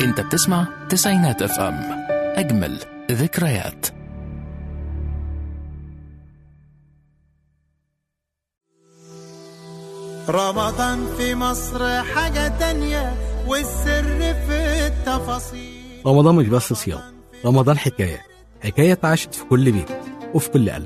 انت بتسمع تسعينات اف ام اجمل ذكريات رمضان في مصر حاجة تانية والسر في التفاصيل رمضان مش بس صيام رمضان حكاية حكاية اتعاشت في كل بيت وفي كل قلب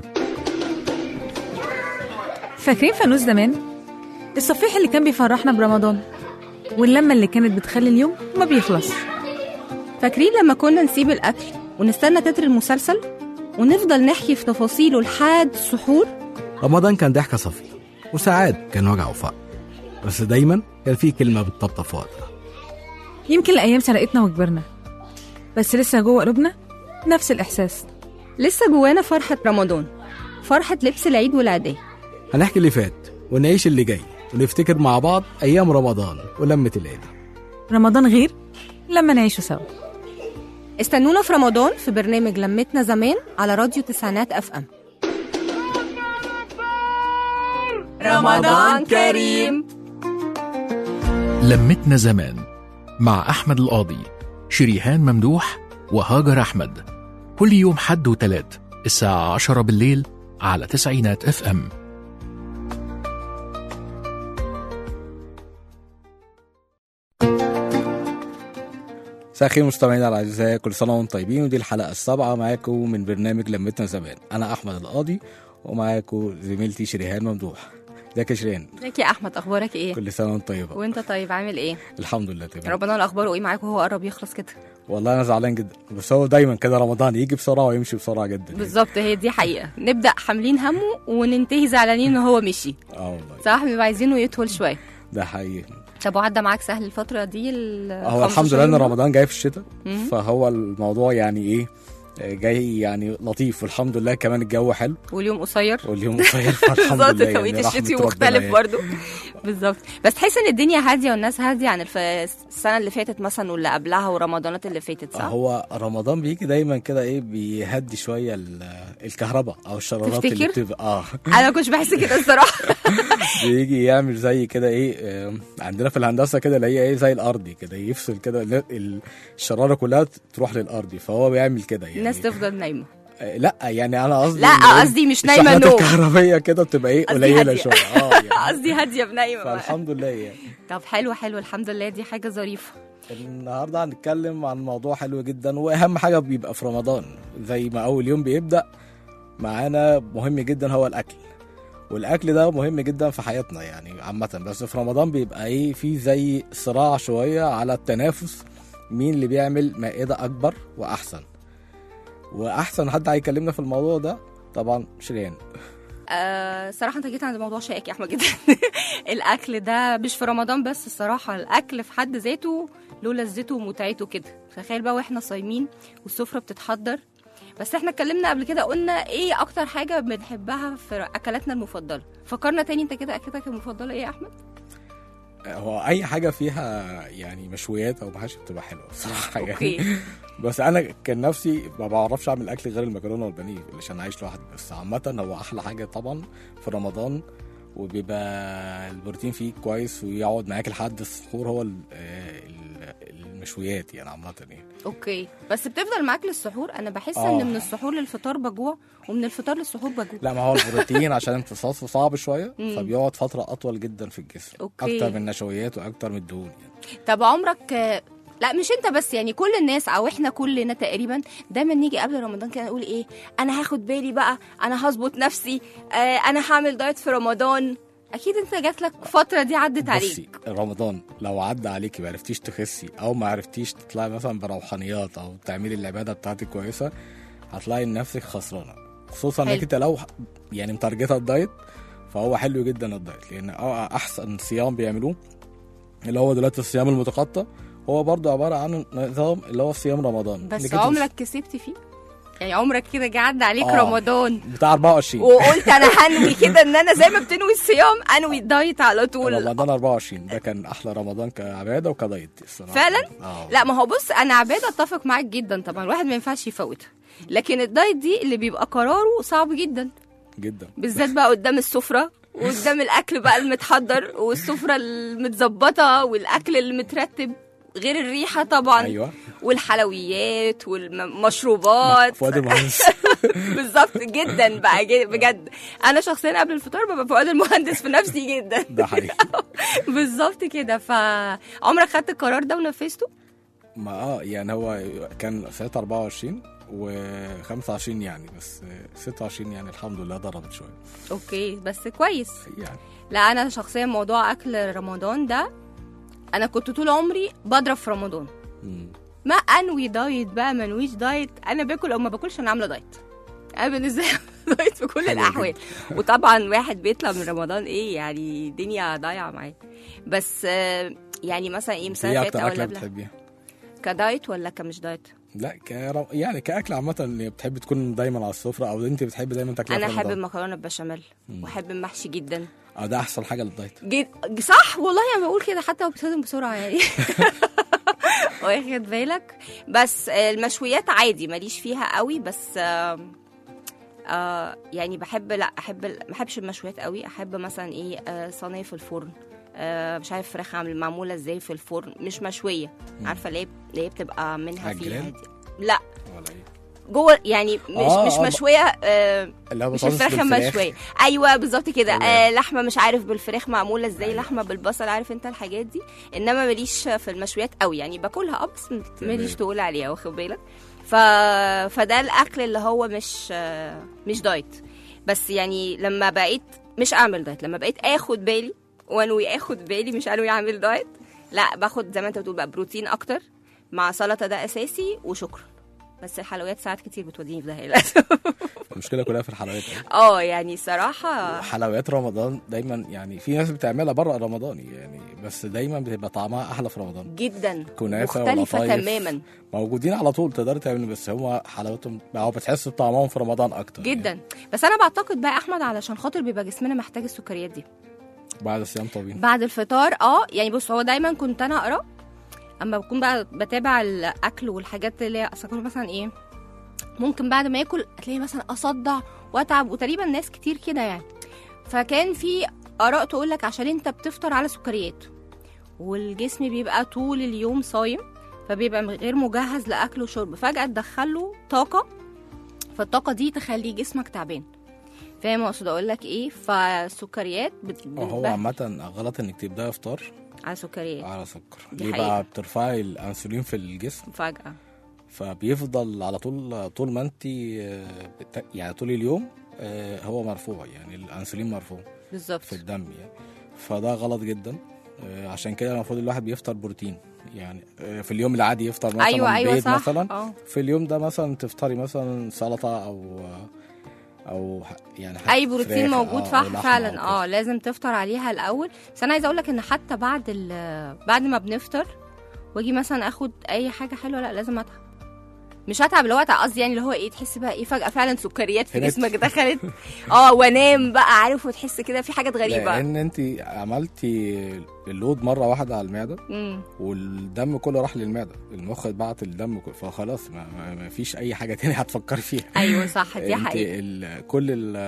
فاكرين فانوس زمان؟ الصفيح اللي كان بيفرحنا برمضان واللمة اللي كانت بتخلي اليوم ما بيخلص فاكرين لما كنا نسيب الأكل ونستنى تتر المسلسل ونفضل نحكي في تفاصيله لحد السحور رمضان كان ضحكة صفية وساعات كان وجع وفقر بس دايما كان في كلمة بتطبطب في وقتها يمكن الأيام سرقتنا وكبرنا بس لسه جوه قلوبنا نفس الإحساس لسه جوانا فرحة رمضان فرحة لبس العيد والعيدية هنحكي اللي فات ونعيش اللي جاي ونفتكر مع بعض أيام رمضان ولمة العيلة رمضان غير لما نعيشه سوا استنونا في رمضان في برنامج لمتنا زمان على راديو تسعينات اف ام رمضان كريم لمتنا زمان مع أحمد القاضي شريهان ممدوح وهاجر أحمد كل يوم حد وتلات الساعة عشرة بالليل على تسعينات اف ام مساء الخير مستمعينا الاعزاء كل سنه وانتم طيبين ودي الحلقه السابعه معاكم من برنامج لمتنا زمان انا احمد القاضي ومعاكم زميلتي شريهان ممدوح ازيك يا شريهان ازيك يا احمد اخبارك ايه كل سنه وانت طيبه وانت طيب عامل ايه الحمد لله تمام رمضان اخباره ايه معاك وهو قرب يخلص كده والله انا زعلان جدا بس هو دايما كده رمضان يجي بسرعه ويمشي بسرعه جدا يعني. بالظبط هي دي حقيقه نبدا حاملين همه وننتهي زعلانين ان هو مشي اه والله صح بيبقى عايزينه يطول شويه ده حقيقي طب وعدى معاك سهل الفتره دي ال هو الحمد 15 لله ان يوم؟ رمضان جاي في الشتاء مم. فهو الموضوع يعني ايه جاي يعني لطيف والحمد لله كمان الجو حلو واليوم قصير واليوم قصير فالحمد بالظبط لله التوقيت يعني رحمة الشتوي ربنا مختلف يعني. برضو بالظبط بس تحس ان الدنيا هاديه والناس هاديه عن الف... السنه اللي فاتت مثلا واللي قبلها ورمضانات اللي فاتت صح؟ هو رمضان بيجي دايما كده ايه بيهدي شويه ال- الكهرباء او الشرارات اللي تفتكر؟ بتبقى اه انا ما كنتش بحس كده الصراحه بيجي يعمل زي كده ايه آه، عندنا في الهندسه كده اللي هي ايه زي الارضي كده يفصل كده ال- ال- الشراره كلها تروح للارضي فهو بيعمل كده يعني الناس تفضل نايمه آه، لا يعني انا قصدي لا، إن إيه، قصدي مش نايمة الشحنات نوم. الكهربائيه كده بتبقى ايه قصدي قليله هادية. شويه اه يعني قصدي هاديه بنايمه فالحمد لله يعني طب حلو حلو الحمد لله دي حاجه ظريفه النهارده هنتكلم عن موضوع حلو جدا واهم حاجه بيبقى في رمضان زي ما اول يوم بيبدا معانا مهم جدا هو الاكل والاكل ده مهم جدا في حياتنا يعني عامه بس في رمضان بيبقى ايه في زي صراع شويه على التنافس مين اللي بيعمل مائده اكبر واحسن واحسن حد هيكلمنا في الموضوع ده طبعا شريان آه صراحه انت جيت عند موضوع شائك يا احمد جدا الاكل ده مش في رمضان بس الصراحه الاكل في حد ذاته له لذته ومتعته كده تخيل بقى واحنا صايمين والسفره بتتحضر بس احنا اتكلمنا قبل كده قلنا ايه اكتر حاجه بنحبها في اكلاتنا المفضله فكرنا تاني انت كده اكلتك المفضله ايه يا احمد هو اي حاجه فيها يعني مشويات او محاشي بتبقى حلوه بصراحه يعني اوكي بس انا كان نفسي ما بعرفش اعمل اكل غير المكرونه والبانيه عشان عايش لوحدي بس عامه هو احلى حاجه طبعا في رمضان وبيبقى البروتين فيه كويس ويقعد معاك لحد السحور هو ال- آه، ال- المشويات يعني عامه يعني اوكي بس بتفضل معاك للسحور انا بحس آه. ان من السحور للفطار بجوع ومن الفطار للسحور بجوع لا ما هو البروتين عشان امتصاصه صعب شويه مم. فبيقعد فتره اطول جدا في الجسم أوكي. اكتر من النشويات واكتر من الدهون يعني. طب عمرك لا مش انت بس يعني كل الناس او احنا كلنا تقريبا دايما نيجي قبل رمضان كده نقول ايه انا هاخد بالي بقى انا هظبط نفسي آه انا هعمل دايت في رمضان اكيد انت جات لك فتره دي عدت عليك بصي رمضان لو عدى عليكي ما عرفتيش تخسي او ما عرفتيش تطلعي مثلا بروحانيات او تعملي العباده بتاعتك كويسه هتلاقي نفسك خسرانه خصوصا انك حلو. انت لو يعني متارجته الدايت فهو حلو جدا الدايت لان اه احسن صيام بيعملوه اللي هو دلوقتي الصيام المتقطع هو برضه عباره عن نظام اللي هو صيام رمضان بس إنك انت عمرك كسبت فيه يعني عمرك كده جه عدى عليك آه. رمضان بتاع 24 وقلت انا هنوي كده ان انا زي ما بتنوي الصيام انوي الدايت على طول رمضان 24 ده كان احلى رمضان كعباده وكدايت الصراحه فعلا؟ اه لا ما هو بص انا عباده اتفق معاك جدا طبعا الواحد ما ينفعش يفوتها لكن الدايت دي اللي بيبقى قراره صعب جدا جدا بالذات بقى قدام السفره وقدام الاكل بقى المتحضر والسفره المتظبطه والاكل المترتب غير الريحه طبعا ايوه والحلويات والمشروبات فؤاد المهندس بالظبط جدا بقى ج- بجد انا شخصيا قبل الفطار ببقى فؤاد المهندس في نفسي جدا ده حقيقي بالظبط كده فعمرك خدت القرار ده ونفذته ما اه يعني هو كان سنه 24 و25 يعني بس 26 يعني الحمد لله ضربت شويه اوكي بس كويس يعني لا انا شخصيا موضوع اكل رمضان ده انا كنت طول عمري بضرب في رمضان مم. ما انوي دايت بقى منويش دايت انا باكل او ما باكلش انا عامله دايت انا بالنسبه لي دايت في كل حلو الاحوال وطبعا واحد بيطلع من رمضان ايه يعني الدنيا ضايعه معاه بس آه، يعني مثلا ايه ايه مسافه اكتر او اكله قبلها بتحبيها؟ كدايت ولا كمش دايت لا كرم... يعني كاكل عامه اللي بتحب تكون دايما على السفره او انت بتحب دايما تاكلها انا في احب رمضان؟ المكرونه بالبشاميل مم. واحب المحشي جدا اه ده احسن حاجه للدايت جد صح والله انا بقول كده حتى لو بتصدم بسرعه يعني واخد بالك بس المشويات عادي ماليش فيها قوي بس آه آه يعني بحب لا احب ال- ما احبش المشويات قوي احب مثلا ايه آه صينيه في الفرن آه مش عارف فراخ عامل معموله ازاي في الفرن مش مشويه عارفه ليه اللي هي بتبقى منها على فيها الجريل؟ دي لا ولا ايه؟ جوه يعني مش آه، مش آه، مشويه آه اللي هو مش بطاطس الفراخ بالفراخ. المشويه ايوه بالظبط كده تمام. آه لحمه مش عارف بالفراخ معموله ازاي أيوة. لحمه بالبصل عارف انت الحاجات دي انما ماليش في المشويات قوي يعني باكلها اه بس ماليش تقول عليها واخد بالك ف... فده الاكل اللي هو مش آه مش دايت بس يعني لما بقيت مش اعمل دايت لما بقيت اخد بالي وانوي اخد بالي مش انوي اعمل دايت لا باخد زي ما انت بتقول بقى بروتين اكتر مع سلطه ده اساسي وشكرا بس الحلويات ساعات كتير بتوديني في داهيه للاسف المشكله كلها في الحلويات أوي. اه يعني صراحه حلويات رمضان دايما يعني في ناس بتعملها بره رمضان يعني بس دايما بتبقى طعمها احلى في رمضان جدا كنافة مختلفة والقطايف. تماما موجودين على طول تقدر تعمل بس هو حلاوتهم او بتحس بطعمهم في رمضان اكتر جدا بس انا بعتقد بقى احمد علشان خاطر بيبقى جسمنا محتاج السكريات دي يعني بعد الصيام طويل بعد الفطار اه يعني بص هو دايما كنت انا اقرا اما بكون بقى بتابع الاكل والحاجات اللي هي أصل أكون مثلا ايه ممكن بعد ما اكل تلاقي مثلا اصدع واتعب وتقريبا ناس كتير كده يعني فكان في اراء تقول لك عشان انت بتفطر على سكريات والجسم بيبقى طول اليوم صايم فبيبقى غير مجهز لاكل وشرب فجاه تدخله طاقه فالطاقه دي تخلي جسمك تعبان فاهم اقصد اقول لك ايه فالسكريات بت... هو بتبهدل عامة غلط انك تبداي افطار على سكريات على سكر دي ليه حقيقة. بقى بترفعي الانسولين في الجسم فجاه فبيفضل على طول طول ما انت بت... يعني طول اليوم آه، هو مرفوع يعني الانسولين مرفوع بالظبط في الدم يعني فده غلط جدا آه، عشان كده المفروض الواحد بيفطر بروتين يعني آه، في اليوم العادي يفطر مثلا ايوه ايوه بيض صح مثلا اه في اليوم ده مثلا تفطري مثلا سلطه او او ح- يعني ح- اي بروتين فراخ، موجود آه، صح أو لحمة فعلا أو كده. اه لازم تفطر عليها الاول بس انا عايزه اقول لك ان حتى بعد ال- بعد ما بنفطر واجي مثلا اخد اي حاجه حلوه لا لازم اتعب مش هتعب اللي هو اتعب قصدي يعني اللي هو ايه تحس بقى ايه فجاه فعلا سكريات في هناك. جسمك دخلت اه وانام بقى عارف وتحس كده في حاجات غريبه لان انت عملتي اللود مره واحده على المعده امم والدم كله راح للمعده المخ بعت الدم كله فخلاص ما, ما, ما فيش اي حاجه تانية هتفكري فيها ايوه صح دي انت حقيقه ال كل ال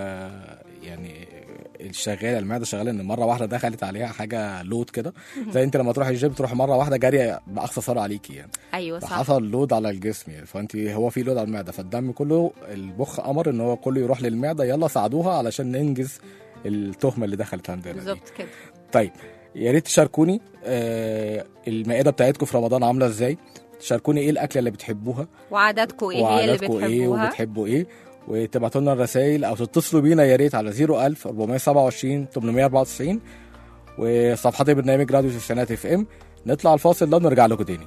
يعني الشغاله المعده شغاله ان مره واحده دخلت عليها حاجه لود كده زي انت لما تروحي الجيم تروح مره واحده جاريه باقصى سرعه عليكي يعني ايوه صح فحصل لود على الجسم يعني فانت هو في لود على المعده فالدم كله المخ امر ان هو كله يروح للمعده يلا ساعدوها علشان ننجز التهمه اللي دخلت عندنا دي. بالظبط كده طيب يا ريت تشاركوني آه المائده بتاعتكم في رمضان عامله ازاي تشاركوني ايه الاكله اللي بتحبوها وعاداتكم ايه هي اللي وعاداتكم ايه بتحبوها وبتحبوا ايه وتبعتوا لنا الرسائل او تتصلوا بينا يا ريت على 01000 427 894 وصفحات برنامج راديو تسعينات اف ام نطلع الفاصل ده ونرجع لكم تاني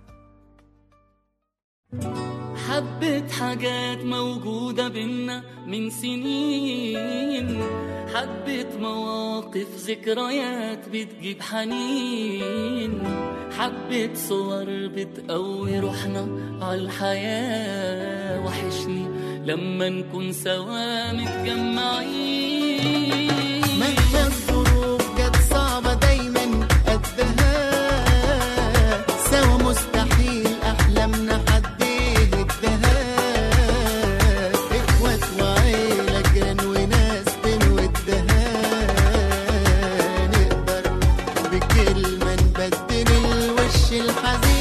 حبة حاجات موجودة بينا من سنين حبة مواقف ذكريات بتجيب حنين حبة صور بتقوي روحنا عالحياة وحشني لما نكون سوا متجمعين مهما الظروف جت صعبة دايما قدها سوا مستحيل أحلامنا حد يهدها إخوات وعيلة جيران وناس بنودها نقدر بكلمة نبدل الوش الحزين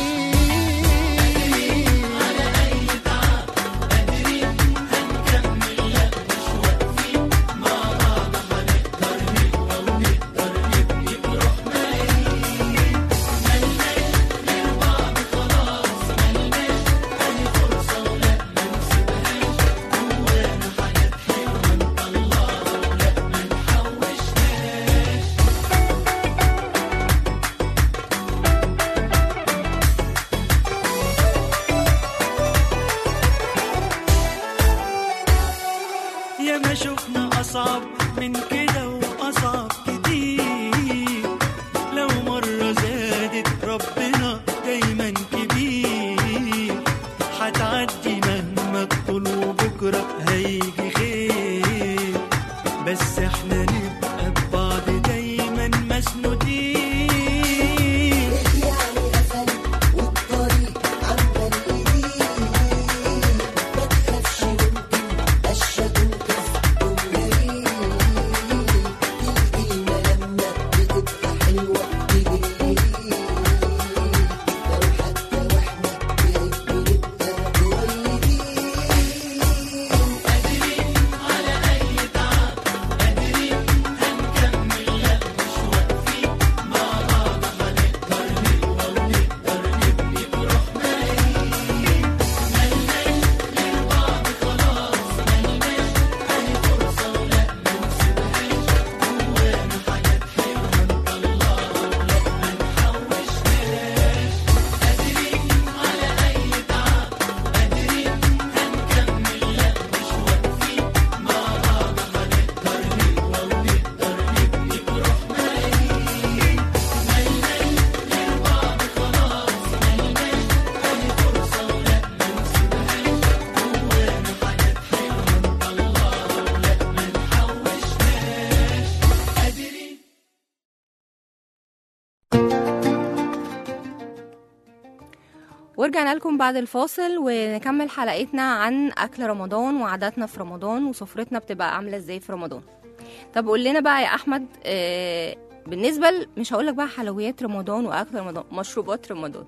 ورجعنا لكم بعد الفاصل ونكمل حلقتنا عن اكل رمضان وعاداتنا في رمضان وسفرتنا بتبقى عامله ازاي في رمضان طب قول لنا بقى يا احمد آه، بالنسبه ل- مش هقول لك بقى حلويات رمضان واكل رمضان مشروبات رمضان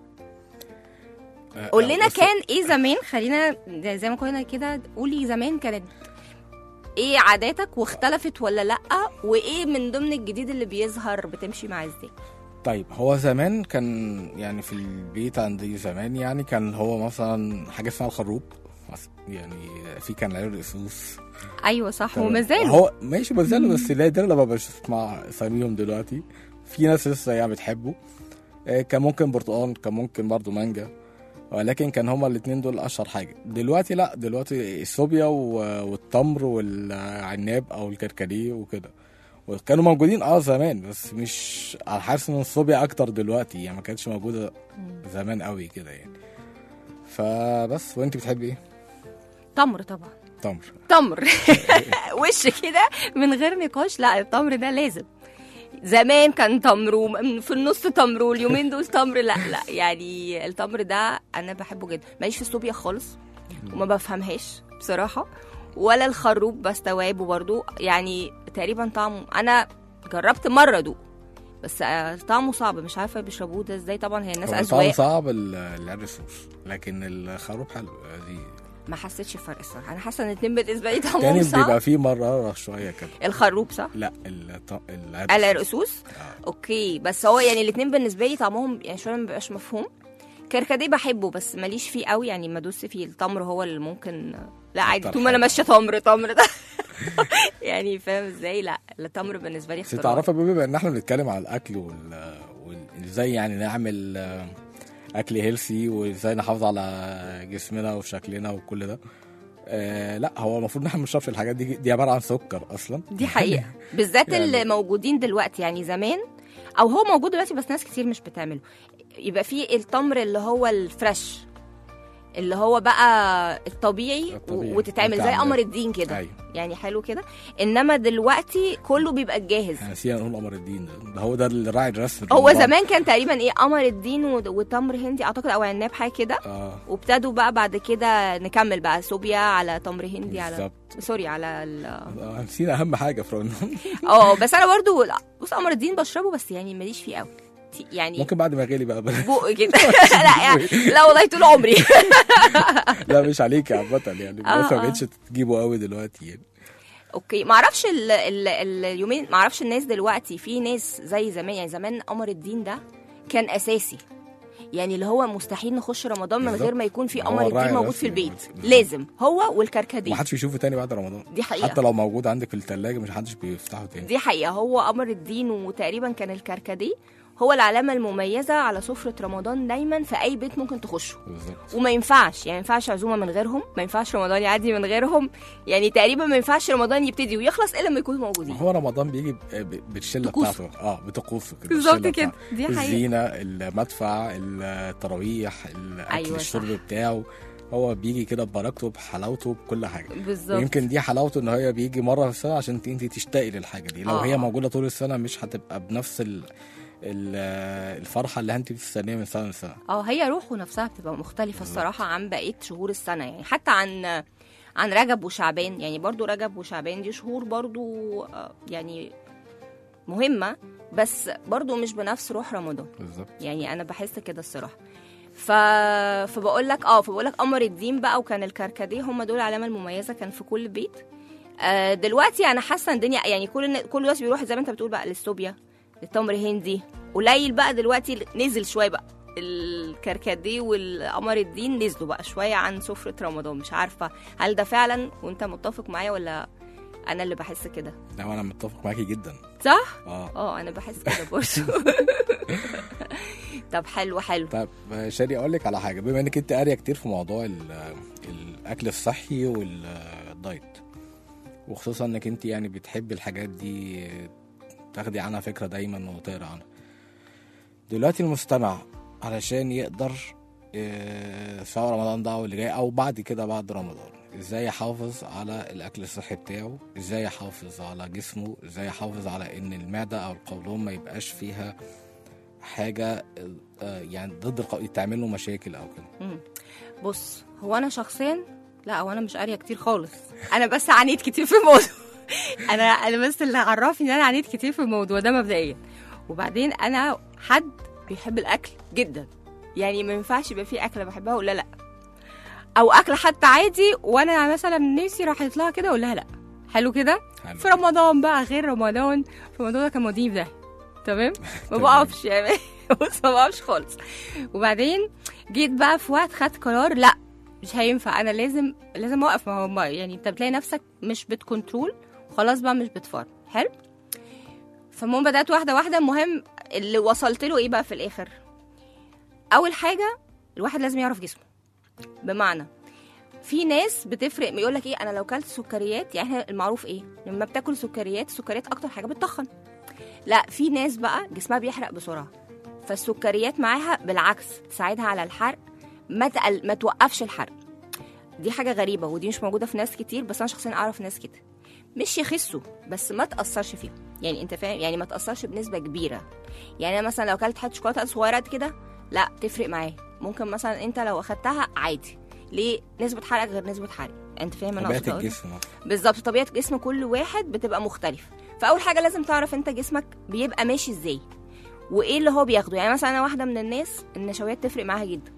قول لنا بس- كان ايه زمان خلينا زي زي ما كنا كده قولي زمان كانت ايه عاداتك واختلفت ولا لا وايه من ضمن الجديد اللي بيظهر بتمشي معاه ازاي طيب هو زمان كان يعني في البيت عندي زمان يعني كان هو مثلا حاجه اسمها الخروب يعني في كان عيال الاسوس ايوه صح تمام. وما زالوا هو ماشي ما زالوا بس لا ده لما بسمع اساميهم دلوقتي في ناس لسه يعني بتحبه آه، كان ممكن برتقال كان ممكن برضو مانجا ولكن كان هما الاتنين دول اشهر حاجه دلوقتي لا دلوقتي الصوبيا و- والتمر والعناب او الكركديه وكده وكانوا موجودين اه زمان بس مش على حاسس ان الصوبيا اكتر دلوقتي يعني ما كانتش موجوده زمان قوي كده يعني فبس وانت بتحبي ايه تمر طبعا تمر تمر وش كده من غير نقاش لا التمر ده لازم زمان كان تمر وم- في النص تمر واليومين دول تمر لا لا يعني التمر ده انا بحبه جدا ماليش في الصوبيا خالص وما بفهمهاش بصراحه ولا الخروب بستوعبه برضو يعني تقريبا طعمه انا جربت مره ادوق بس آه، طعمه صعب مش عارفه بيشربوه ده ازاي طبعا هي الناس هو طعم اذواق صعب ال- العرسوس لكن الخروب حلو دي ما حسيتش فرق الصراحه انا حاسه ان الاتنين بالنسبه لي طعمهم تاني صعب بيبقى فيه مرة شوية كده الخروب صح لا الط... العرسوس الرقصوص اوكي بس هو يعني الاثنين بالنسبه لي طعمهم يعني شويه ما بيبقاش مفهوم كركديه بحبه بس ماليش فيه قوي يعني ما دوس فيه التمر هو اللي ممكن لا عادي أكتر طول ما انا حاجة. ماشيه تمر تمر ده يعني فاهم ازاي لا التمر بالنسبه لي بس اختراع تعرفي بما ان احنا بنتكلم على الاكل وال... وازاي يعني نعمل آه، اكل هيلثي وازاي نحافظ على جسمنا وشكلنا وكل ده آه لا هو المفروض ان احنا ما نشربش الحاجات دي دي عباره عن سكر اصلا دي حقيقه بالذات يعني- اللي موجودين دلوقتي يعني زمان او هو موجود دلوقتي بس ناس كتير مش بتعمله يبقى فيه التمر اللي هو الفريش اللي هو بقى الطبيعي, الطبيعي. وتتعمل انت زي عاملاه. قمر الدين كده ايوه يعني حلو كده انما دلوقتي كله بيبقى الجاهز احنا نسينا نقول قمر الدين ده, ده هو ده الراعي الرسمي هو لرمضان. زمان كان تقريبا ايه قمر الدين و- وتمر هندي اعتقد او عناب حاجه كده اه وابتدوا بقى بعد كده نكمل بقى صوبيا على تمر هندي على بالظبط سوري على ال- آه، نسينا اهم حاجه في رمضان اه بس انا برضو لا، بص قمر الدين بشربه بس يعني ماليش فيه قوي يعني ممكن بعد ما غلي بقى بق كده لا يعني لا والله طول عمري لا مش عليك عامة يعني آه، الناس ما آه. بقتش تجيبه قوي دلوقتي يعني اوكي ما اعرفش ال- ال- ال- اليومين ما اعرفش الناس دلوقتي في ناس زي زمان يعني زمان قمر الدين ده كان اساسي يعني اللي هو مستحيل نخش رمضان من بالظبط. غير ما يكون في هو قمر الدين الراعي موجود في الرسمي البيت بالظبط. لازم هو والكركديه ما حدش بيشوفه تاني بعد رمضان دي حقيقة. حتى لو موجود عندك في الثلاجة مش حدش بيفتحه تاني دي حقيقة هو قمر الدين وتقريبا كان الكركديه هو العلامة المميزة على سفرة رمضان دايما في أي بيت ممكن تخشه بالظبط وما ينفعش يعني ما ينفعش عزومة من غيرهم ما ينفعش رمضان يعدي من غيرهم يعني تقريبا ما ينفعش رمضان يبتدي ويخلص إلا لما يكونوا ما موجودين هو رمضان بيجي ب- ب- بالشله طقوسه. بتاعته اه بطقوسه كده بالظبط بالشلة كده. بتاعته. دي حقيقة. الزينة المدفع التراويح الاكل أيوة الشرب صح. بتاعه هو بيجي كده ببركته بحلاوته بكل حاجه بالظبط ويمكن دي حلاوته ان هي بيجي مره في السنه عشان انت تشتاقي للحاجه دي لو آه. هي موجوده طول السنه مش هتبقى بنفس ال ال- الفرحه اللي انت بتستنيها من سنه لسنه اه هي روحه نفسها بتبقى مختلفة الصراحة عن بقية شهور السنة يعني حتى عن عن رجب وشعبان يعني برضو رجب وشعبان دي شهور برضو آه، يعني مهمة بس برضو مش بنفس روح رمضان بالظبط يعني انا بحس كده الصراحه ف... فبقول لك اه فبقول لك قمر الدين بقى وكان الكركديه هم دول العلامه المميزه كان في كل بيت آه دلوقتي انا حاسه ان الدنيا يعني كل الن- كل الناس بيروح زي ما انت بتقول بقى للصوبيا للتمر هندي قليل بقى دلوقتي نزل شويه بقى الكركديه والقمر الدين نزلوا بقى شويه عن سفره رمضان مش عارفه هل ده فعلا وانت متفق معايا ولا انا اللي بحس كده لا انا متفق معاكي جدا صح اه اه انا بحس كده برضه طب حلو حلو طيب آه، شادي اقول لك على حاجه بما انك انت قاريه كتير في موضوع ال- الاكل الصحي والدايت وخصوصا انك انت يعني بتحبي الحاجات دي تاخدي عنها فكره دايما وتقرا عنها دلوقتي المستمع علشان يقدر آه، سواء رمضان ده او اللي جاي او بعد كده بعد رمضان ازاي يحافظ على الاكل الصحي بتاعه ازاي يحافظ على جسمه ازاي يحافظ على ان المعده او القولون ما يبقاش فيها حاجه آه، يعني ضد الق... تعمل له مشاكل او كده مم. بص هو انا شخصيا لا هو انا مش قاريه كتير خالص انا بس عانيت كتير في الموضوع انا انا بس اللي عرفني ان انا عانيت كتير في الموضوع ده مبدئيا وبعدين انا حد بيحب الاكل جدا يعني ما ينفعش يبقى في اكله بحبها ولا لا او اكله حتى عادي وانا مثلا نفسي راحت لها كده اقول لها لا حلو كده حلو. في رمضان بقى غير رمضان في رمضان ده كان موديني في ده تمام ما تمام. بقفش يعني بص ما بقفش خالص وبعدين جيت بقى في وقت خدت قرار لا مش هينفع انا لازم لازم اوقف ما هو ما- يعني انت بتلاقي نفسك مش بتكنترول وخلاص بقى مش بتفرج حلو فالمهم بدات واحده واحده المهم اللي وصلت له ايه بقى في الاخر اول حاجه الواحد لازم يعرف جسمه بمعنى في ناس بتفرق يقول لك ايه انا لو كلت سكريات يعني احنا المعروف ايه لما بتاكل سكريات السكريات اكتر حاجه بتتخن لا في ناس بقى جسمها بيحرق بسرعه فالسكريات معاها بالعكس تساعدها على الحرق ما تقل ما توقفش الحرق دي حاجه غريبه ودي مش موجوده في ناس كتير بس انا شخصيا اعرف ناس كده مش يخسوا بس ما تاثرش فيهم يعني انت فاهم يعني ما تاثرش بنسبه كبيره يعني انا مثلا لو اكلت حته شوكولاته صغيره قد كده لا تفرق معايا ممكن مثلا انت لو اخدتها عادي ليه نسبه حرقك غير نسبه حرقي انت فاهم انا طبيعه قصدي أقول إيه؟ الجسم أصلاً. بالظبط طبيعه جسم كل واحد بتبقى مختلف فاول حاجه لازم تعرف انت جسمك بيبقى ماشي ازاي وايه اللي هو بياخده يعني مثلا انا واحده من الناس النشويات تفرق معاها جدا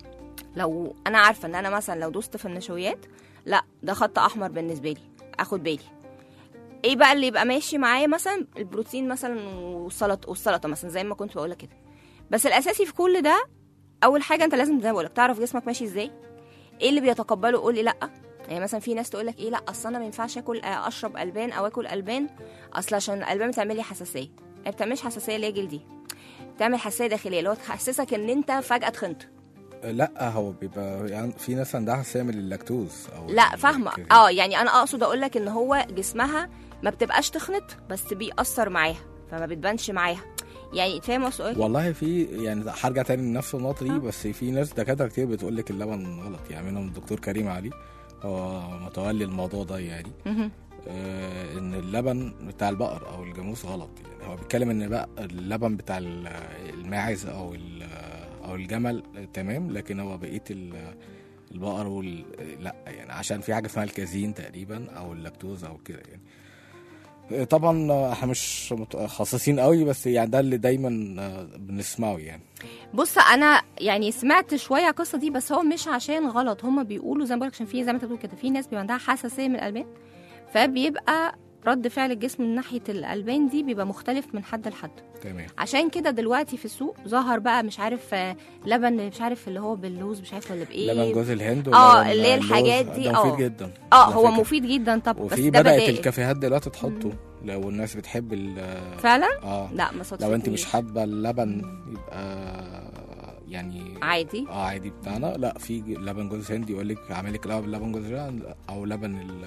لو انا عارفه ان انا مثلا لو دوست في النشويات لا ده خط احمر بالنسبه لي اخد بالي ايه بقى اللي يبقى ماشي معايا مثلا البروتين مثلا والسلطه والسلطه مثلا زي ما كنت بقولك كده بس الاساسي في كل ده اول حاجه انت لازم زي ما بقولك تعرف جسمك ماشي ازاي ايه اللي بيتقبله قول لي لا يعني مثلا في ناس تقول لك ايه لا اصل انا ما ينفعش اكل آه، اشرب البان او اكل البان اصل عشان الالبان بتعمل لي حساسيه ما بتعملش حساسيه اللي هي جلدي بتعمل حساسيه داخليه اللي هو تحسسك ان انت فجاه تخنت لا هو بيبقى يعني في ناس عندها حساسيه من اللاكتوز او لا فاهمه الكافيين. اه يعني انا اقصد اقول لك ان هو جسمها ما بتبقاش تخنت بس بيأثر معاها فما بتبانش معاها يعني فاهم اقصد ايه والله في يعني هرجع تاني لنفس النقطه دي آه. بس في ناس دكاتره كتير بتقول لك اللبن غلط يعني منهم الدكتور كريم علي هو متولي الموضوع ده يعني مهم. آه ان اللبن بتاع البقر او الجاموس غلط يعني هو بيتكلم ان بقى اللبن بتاع ال- الماعز او ال- او الجمل تمام لكن هو بقيه ال- البقر وال لا يعني عشان في حاجه اسمها الكازين تقريبا او اللاكتوز او كده يعني آه، طبعا آه، احنا مش متخصصين قوي بس يعني ده اللي دايما آه، بنسمعه يعني بص انا يعني سمعت شويه القصه دي بس هو مش عشان غلط هما بيقولوا زي ما بقولك عشان في زي ما انت بتقول كده في ناس بيبقى عندها حساسيه من الالبان فبيبقى رد فعل الجسم من ناحيه الالبان دي بيبقى مختلف من حد لحد تمام عشان كده دلوقتي في السوق ظهر بقى مش عارف آه، لبن مش عارف اللي هو باللوز مش عارف ولا بايه لبن جوز الهند آه، ولبن اللي هي اللوز، الحاجات دي، ده آه. مفيد جدا اه على هو فكرة. مفيد جدا طب بس وفي ده بدات بدائل الكافيهات دلوقتي تحطه لو الناس بتحب ال فعلا اه لا ما صدفتنيش لو انت مش حابه اللبن يبقى يعني عادي اه عادي بتاعنا لا في لبن جوز هند يقول لك اعمل لك لبن لبن جوز هند او لبن ال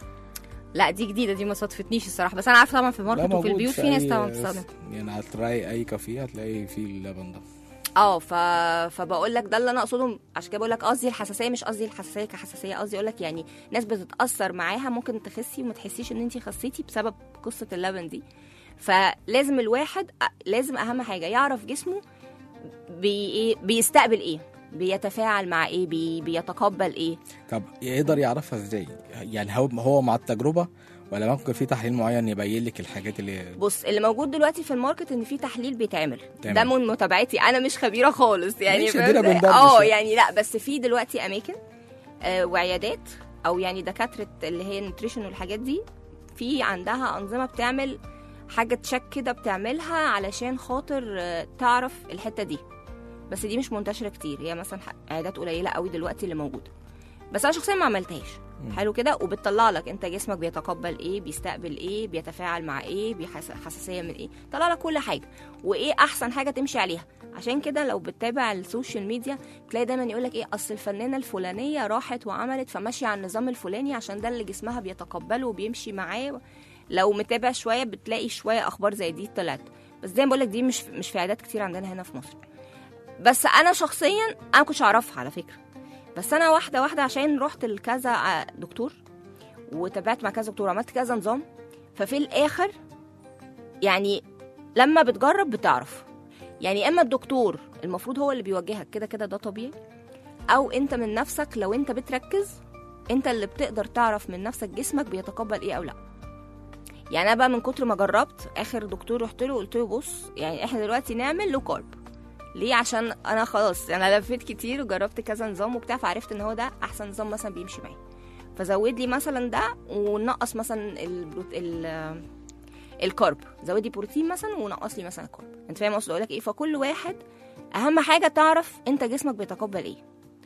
لا دي جديده دي ما صدفتنيش الصراحه بس انا عارفه طبعا في لا الماركت وفي موجود البيوت في ناس أي- طبعا بتستخدم يعني هتلاقي اي كافيه هتلاقي فيه اللبن ده اه ف... فبقول لك ده اللي انا اقصده عشان كده بقول لك قصدي الحساسيه مش قصدي الحساسيه كحساسيه قصدي اقول لك يعني ناس بتتاثر معاها ممكن تخسي وما تحسيش ان انت خسيتي بسبب قصه اللبن دي فلازم الواحد لازم اهم حاجه يعرف جسمه بي... إيه بيستقبل ايه بيتفاعل مع ايه بي... بيتقبل ايه طب يقدر يعرفها ازاي يعني هو هو مع التجربه ولا ممكن في تحليل معين يبين لك الحاجات اللي بص اللي موجود دلوقتي في الماركت ان في تحليل بيتعمل تمام. ده من متابعتي انا مش خبيره خالص يعني ماشي، فاهم؟ ادينا بندردش اه يعني. يعني لا بس في دلوقتي اماكن آه وعيادات او يعني دكاتره اللي هي النوتريشن والحاجات دي في عندها انظمه بتعمل حاجه تشك كده بتعملها علشان خاطر آه، تعرف الحته دي بس دي مش منتشره كتير هي مثلا ح- عيادات قليله قوي دلوقتي اللي موجوده بس انا شخصيا ما عملتهاش حلو كده وبتطلع لك انت جسمك بيتقبل ايه بيستقبل ايه بيتفاعل مع ايه بيحس حساسيه من ايه طلع لك كل حاجه وايه احسن حاجه تمشي عليها عشان كده لو بتتابع السوشيال ميديا تلاقي دايما يقول لك ايه اصل الفنانه الفلانيه راحت وعملت فماشيه على النظام الفلاني عشان ده اللي جسمها بيتقبله وبيمشي معاه لو متابع شويه بتلاقي شويه اخبار زي دي طلعت بس زي ما بقول لك دي مش مش في عيادات كتير عندنا هنا في مصر بس انا شخصيا انا ما كنتش اعرفها على فكره بس انا واحده واحده عشان رحت لكذا ع- دكتور وتابعت مع كذا دكتور وعملت كذا نظام ففي الاخر يعني لما بتجرب بتعرف يعني يا اما الدكتور المفروض هو اللي بيوجهك كده كده ده طبيعي او انت من نفسك لو انت بتركز انت اللي بتقدر تعرف من نفسك جسمك بيتقبل ايه او لا يعني انا بقى من كتر ما جربت اخر دكتور رحت له قلت له بص يعني احنا دلوقتي نعمل لو كارب ليه عشان انا خلاص انا لفيت كتير وجربت كذا نظام وبتاع فعرفت ان هو ده احسن نظام مثلا بيمشي معايا فزود لي مثلا ده ونقص مثلا البروت... ال... الكارب زود لي بروتين مثلا ونقص لي مثلا الكارب انت فاهم قصدي اقول لك ايه فكل واحد اهم حاجه تعرف انت جسمك بيتقبل ايه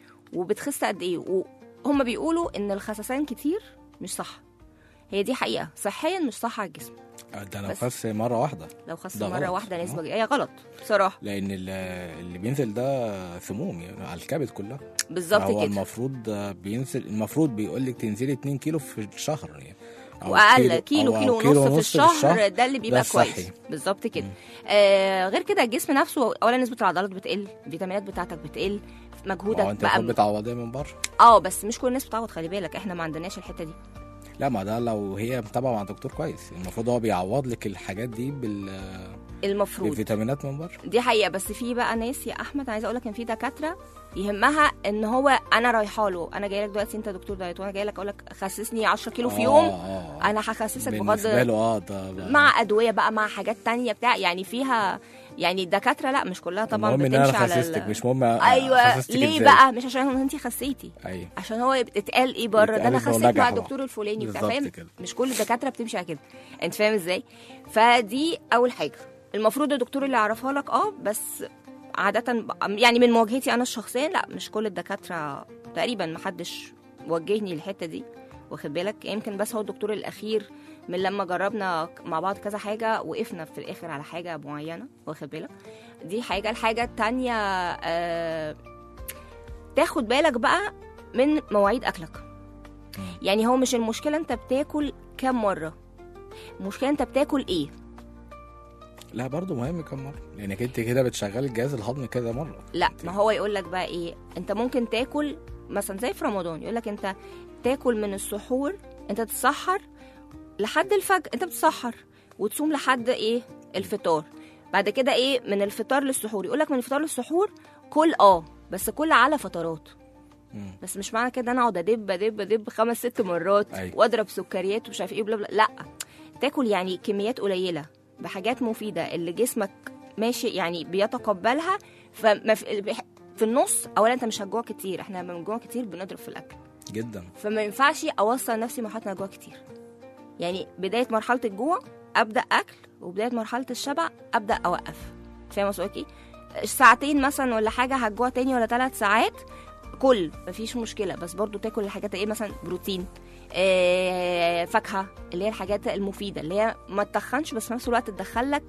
وبتخس قد ايه وهم بيقولوا ان الخسسان كتير مش صح هي دي حقيقه صحيا مش صح على الجسم ده لو بس- خس مره واحده لو خس ده مره غلط. واحده نسبه آه. هي غلط بصراحه لان ال- اللي بينزل ده سموم يعني على الكبد كلها بالظبط هو كده المفروض بينزل المفروض بيقول لك تنزلي 2 كيلو في الشهر يعني أو واقل كيلو أو- كيلو, أو ونص في الشهر ده اللي بيبقى الصحي. كويس بالظبط كده آه غير كده الجسم نفسه اولا نسبه العضلات بتقل الفيتامينات بتاعتك بتقل ما هو مجهودك انت المفروض بقى بتعوضيها من بره اه بس مش كل الناس بتعوض خلي بالك احنا ما عندناش الحته دي لا ما ده لو هي متابعه مع دكتور كويس المفروض هو بيعوض لك الحاجات دي بال... المفروض بالفيتامينات من بره دي حقيقه بس في بقى ناس يا احمد عايزه اقول لك ان في دكاتره يهمها ان هو انا رايحه له انا جاي لك دلوقتي انت دكتور دايت وانا جاي لك اقول لك خسسني 10 كيلو في يوم آه، آه. انا هخسسك بالنسبه بغض له اه ده ده- مع ادويه بقى مع حاجات تانية بتاع يعني فيها يعني الدكاتره لا مش كلها طبعا المهم ان انا بتمشي على خسستك ال- مش مهم ايوه خسستك ليه إزاي. بقى مش عشان انت خسيتي ايوه عشان هو اتقال ايه بره ده يتقال انا إنه خسيت مع نجح الدكتور الفلاني بتاع بالظبط فاهم كده. مش كل الدكاتره بتمشي على كده انت فاهم ازاي فدي اول حاجه المفروض الدكتور اللي يعرفها لك اه بس عادة ب- يعني من مواجهتي أنا الشخصية لا مش كل الدكاترة تقريبا محدش وجهني الحتة دي واخد بالك يمكن بس هو الدكتور الأخير من لما جربنا مع بعض كذا حاجة وقفنا في الآخر على حاجة معينة واخد بالك دي حاجة الحاجة التانية آه تاخد بالك بقى من مواعيد أكلك يعني هو مش المشكلة أنت بتاكل كام مرة المشكلة أنت بتاكل إيه لا برضه مهم كم مره لانك انت كده بتشغلي الجهاز الهضمي كذا مره لا ما هو يقول لك بقى ايه انت ممكن تاكل مثلا زي في رمضان يقول لك انت تاكل من السحور انت تتسحر لحد الفجر انت بتسحر وتصوم لحد ايه الفطار بعد كده ايه من الفطار للسحور يقول لك من الفطار للسحور كل اه بس كل على فترات مم. بس مش معنى كده انا اقعد ادب ادب ادب خمس ست مرات أيوة. واضرب سكريات ومش عارف ايه بلا بلا لا تاكل يعني كميات قليله بحاجات مفيده اللي جسمك ماشي يعني بيتقبلها فما في, في النص اولا انت مش هتجوع كتير احنا لما بنجوع كتير بنضرب في الاكل جدا فما ينفعش اوصل نفسي مرحله إن أنا جوع كتير يعني بدايه مرحله الجوع ابدا اكل وبدايه مرحله الشبع ابدا اوقف فاهم قصدي ايه ساعتين مثلا ولا حاجه هتجوع تاني ولا ثلاث ساعات كل مفيش مشكله بس برضو تاكل الحاجات ايه مثلا بروتين آه، فاكهه اللي هي الحاجات المفيده اللي هي ما تتخنش بس في نفس الوقت تدخلك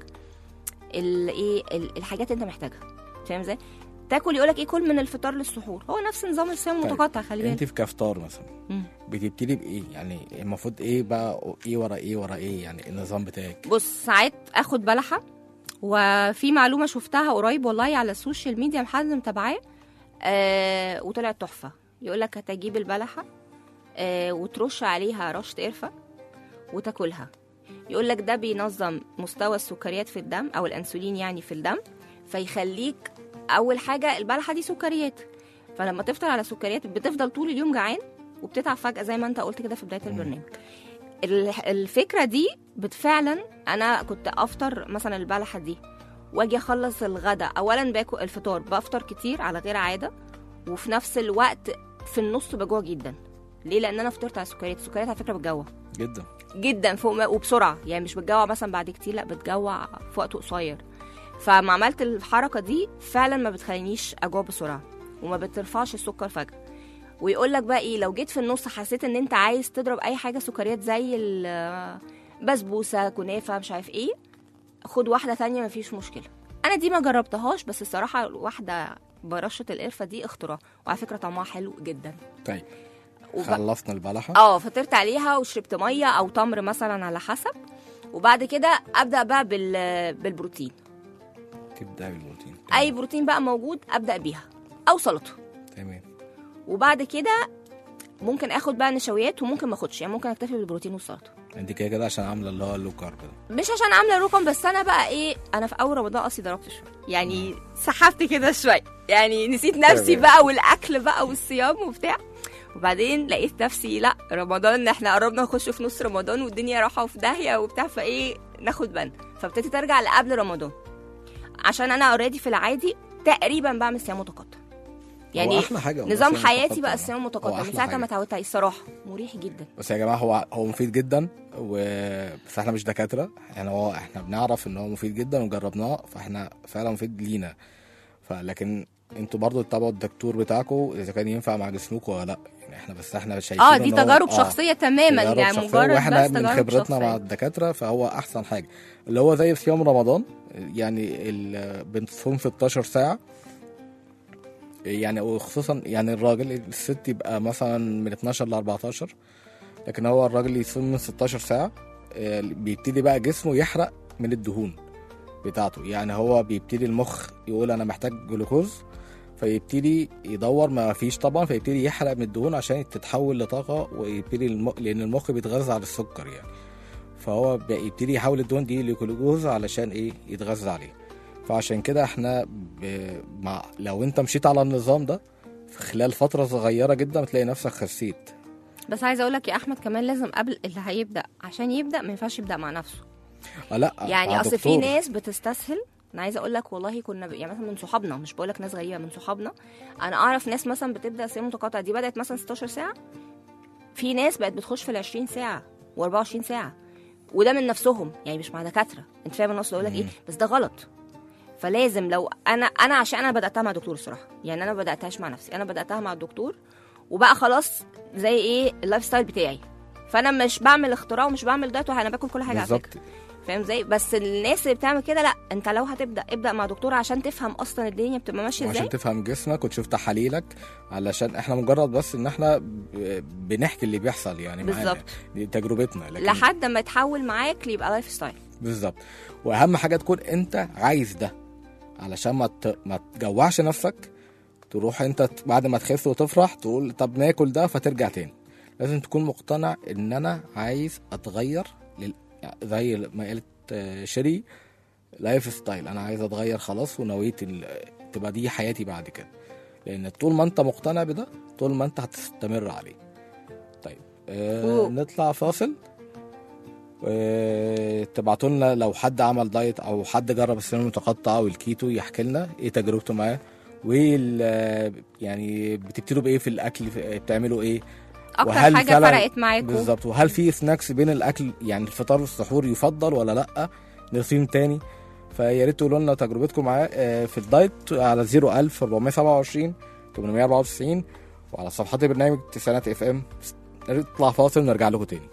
الايه الحاجات اللي انت محتاجها فاهم ازاي تاكل يقولك ايه كل من الفطار للسحور هو نفس نظام الصيام طيب، المتقطع خلي بالك انت في كفطار مثلا مم. بتبتدي بايه يعني المفروض ايه بقى ايه ورا ايه ورا ايه يعني النظام بتاعك بص ساعات اخد بلحه وفي معلومه شفتها قريب والله على السوشيال ميديا محد متابعاه آه وطلعت تحفه يقول لك هتجيب البلحه آه وترش عليها رشه قرفه وتاكلها يقول لك ده بينظم مستوى السكريات في الدم او الانسولين يعني في الدم فيخليك اول حاجه البلحه دي سكريات فلما تفطر على سكريات بتفضل طول اليوم جعان وبتتعب فجاه زي ما انت قلت كده في بدايه البرنامج ال- الفكره دي بت- فعلا انا كنت افطر مثلا البلحه دي واجي اخلص الغدا اولا باكل الفطار بفطر كتير على غير عاده وفي نفس الوقت في النص بجوع جدا ليه لان انا فطرت على السكريات السكريات على فكره بتجوع جدا جدا فوق ما وبسرعه يعني مش بتجوع مثلا بعد كتير لا بتجوع في وقت قصير فما عملت الحركه دي فعلا ما بتخلينيش اجوع بسرعه وما بترفعش السكر فجاه ويقول لك بقى ايه لو جيت في النص حسيت ان انت عايز تضرب اي حاجه سكريات زي البسبوسه كنافه مش عارف ايه خد واحده تانية مفيش مشكله انا دي ما جربتهاش بس الصراحه واحده برشه القرفه دي اختراع وعلى فكره طعمها حلو جدا طيب وب- خلصنا البلحه اه فطرت عليها وشربت ميه او تمر مثلا على حسب وبعد كده ابدا بقى بال بالبروتين تبدا بالبروتين اي بروتين بقى موجود ابدا بيها او سلطه تمام وبعد كده ممكن اخد بقى نشويات وممكن ما اخدش يعني ممكن اكتفي بالبروتين والسلطه انت كده كده عشان عامله اللي هو اللو كارب ده مش عشان عامله رقم بس انا بقى ايه انا في اول رمضان اصلي ضربت شويه يعني سحبت كده شويه يعني نسيت نفسي تمام. بقى والاكل بقى والصيام وبتاع وبعدين لقيت نفسي لا رمضان احنا قربنا نخش في نص رمضان والدنيا رايحه في داهيه وبتاع فايه ناخد بالنا فابتديت ارجع لقبل رمضان عشان انا اوريدي في العادي تقريبا بعمل صيام متقطع يعني هو احلى حاجه والله نظام الصيام حياتي المتقطع بقى ده. الصيام هو المتقطع من أحلى ساعه ما حاجة. اتعودت عليه الصراحه مريح جدا بس يا جماعه هو هو مفيد جدا و... بس احنا مش دكاتره يعني هو احنا بنعرف ان هو مفيد جدا وجربناه فاحنا فعلا مفيد لينا فلكن انتوا برضو تتابعوا الدكتور بتاعكم اذا كان ينفع مع جسمكم ولا لا يعني احنا بس احنا شايفين اه دي إن هو- تجارب آه. شخصيه تماما تجارب يعني شخصية، مجرد واحنا بس من تجارب خبرتنا مع شخصية. الدكاتره فهو احسن حاجه اللي هو زي صيام رمضان يعني ال- بنصوم 16 ساعه يعني وخصوصا يعني الراجل الست يبقى مثلا من 12 ل 14 لكن هو الراجل يصوم من 16 ساعه آه، بيبتدي بقى جسمه يحرق من الدهون بتاعته يعني هو بيبتدي المخ يقول انا محتاج جلوكوز فيبتدي يدور ما فيش طبعا فيبتدي يحرق من الدهون عشان تتحول لطاقه ويبتدي الم... لان المخ بيتغذى على السكر يعني فهو بيبتدي يحول الدهون دي لجلوكوز علشان ايه يتغذى عليه فعشان كده احنا ب... مع لو انت مشيت على النظام ده في خلال فتره صغيره جدا بتلاقي نفسك خسيت بس عايزه اقول لك يا احمد كمان لازم قبل اللي هيبدا عشان يبدا ما ينفعش يبدا مع نفسه آه لا يعني مع اصل في دكتور. ناس بتستسهل انا عايزه اقول لك والله كنا ب... يعني مثلا من صحابنا مش بقول لك ناس غريبه من صحابنا انا اعرف ناس مثلا بتبدا صيام متقاطع دي بدات مثلا 16 ساعه في ناس بقت بتخش في ال 20 ساعه و24 ساعه وده من نفسهم يعني مش مع دكاتره انت فاهم انا اقصد اقول لك ايه بس ده غلط فلازم لو انا انا عشان انا بداتها مع دكتور الصراحه يعني انا ما بداتهاش مع نفسي انا بداتها مع الدكتور وبقى خلاص زي ايه اللايف ستايل بتاعي فانا مش بعمل اختراع ومش بعمل دايت انا باكل كل حاجه على بالظبط فكره فاهم ازاي بس الناس اللي بتعمل كده لا انت لو هتبدا ابدا مع دكتور عشان تفهم اصلا الدنيا بتبقى ماشيه ازاي وعشان تفهم جسمك وتشوف تحاليلك علشان احنا مجرد بس ان احنا ب- بنحكي اللي بيحصل يعني معانا بالظبط. دي تجربتنا لكن لحد ما يتحول معاك ليبقى لايف ستايل بالظبط واهم حاجه تكون انت عايز ده علشان ما ت... ما تجوعش نفسك تروح انت ت- بعد ما تخس وتفرح تقول طب ناكل ده فترجع تاني لازم تكون مقتنع ان انا عايز اتغير لل... زي ما قالت آه، شيري لايف ستايل انا عايز اتغير خلاص ونويت ال... تبقى دي حياتي بعد كده لان طول ما انت مقتنع بده طول ما انت هتستمر عليه طيب آه أوه. نطلع فاصل آه، تبعتوا لنا لو حد عمل دايت او حد جرب السمنه المتقطعه والكيتو يحكي لنا ايه تجربته معاه وال يعني بتبتدوا بايه في الاكل بتعملوا ايه اكتر حاجه فعلاً- فرقت معاكم بالظبط وهل في سناكس بين الاكل يعني الفطار والسحور يفضل ولا لا نرسيم تاني فيا ريت تقولوا لنا تجربتكم معاه آه، في الدايت على 01000 427 894 وعلى صفحات برنامج تسعينات اف ام نطلع فاصل ونرجع لكم تاني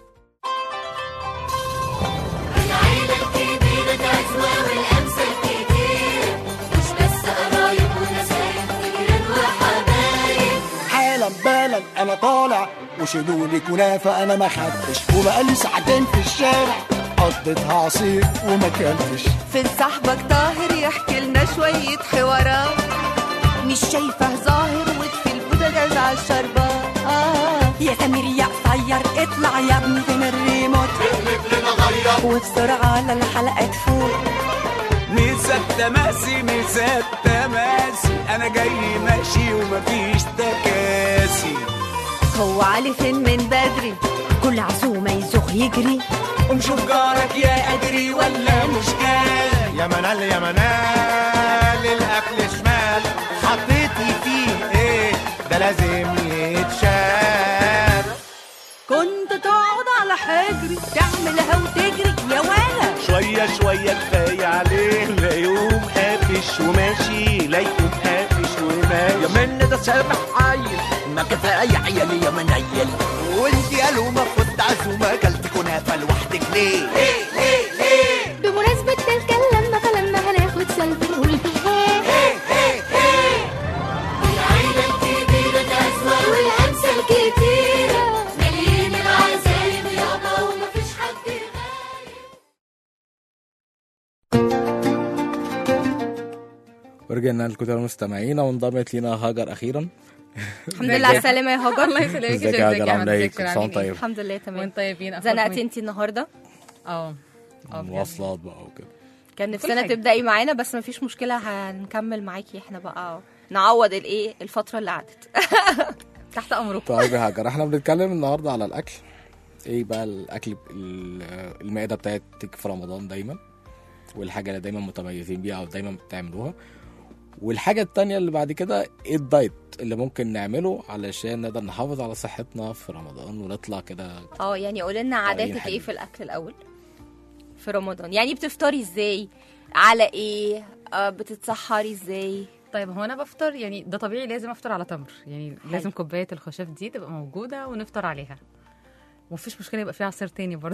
حالا بالا انا طالع وشيلوا لي كنافه انا ما خدتش وبقالي ساعتين في الشارع قضيتها عصير وما كلتش فين صاحبك طاهر يحكي لنا شوية حوارات مش شايفه ظاهر وفي البوتاجاز على الشربات آه يا سمير يا قصير اطلع يا ابني فين الريموت وبسرعة على الحلقة تفوت ميزة تماسي ميزة تماسي انا جاي ماشي ومفيش تكاسي هو علي فين من بدري كل عزومة يزوغ يجري ومشوف جارك يا ادري ولا مش جاي يا منال يا منال الاكل شمال حطيتي فيه ايه ده لازم يتشال كنت تقعد على حجري تعملها وتجري يا ولا شوية شوية كفاية عليه لا يوم قافش وماشي لا يوم قافش وماشي يا من ده سامح عيل ما كفاية عيالي يا منيل وانت يا لومه كنت عزومه اكلت كنافه لوحدك ليه بمناسبة تتكلم فلما هناخد سيلفي نقول العيلة الكبيرة تزور والأمثال كتيرة مليين العزايم يابا ومفيش حد غايب ورجعنا لكم تاني مستمعينا وانضمت لينا هاجر اخيرا الحمد لله على السلامه يا هاجر الله يسلمك ازيك يا هاجر عامله ايه كل سنه وانت طيب الحمد لله تمام وانت طيبين أخباركم زنقتي إيه؟ انت النهارده اه اه بجد. مواصلات بقى وكده كان كل نفسنا حاجة. تبداي معانا بس مفيش مشكله هنكمل معاكي احنا بقى نعوض الايه الفتره اللي عدت تحت امركم طيب يا هاجر احنا بنتكلم النهارده على الاكل ايه بقى الاكل ال- المائده بتاعتك في رمضان دايما والحاجه اللي دايما متميزين بيها او دايما بتعملوها والحاجه التانية اللي بعد كده ايه الدايت اللي ممكن نعمله علشان نقدر نحافظ على صحتنا في رمضان ونطلع كده اه يعني قولي لنا عاداتك حلو. ايه في الاكل الاول في رمضان يعني بتفطري ازاي على ايه آه بتتسحري ازاي طيب هو انا بفطر يعني ده طبيعي لازم افطر على تمر يعني حلو. لازم كوبايه الخشاف دي تبقى موجوده ونفطر عليها ومفيش مشكله يبقى فيه عصير تاني برضه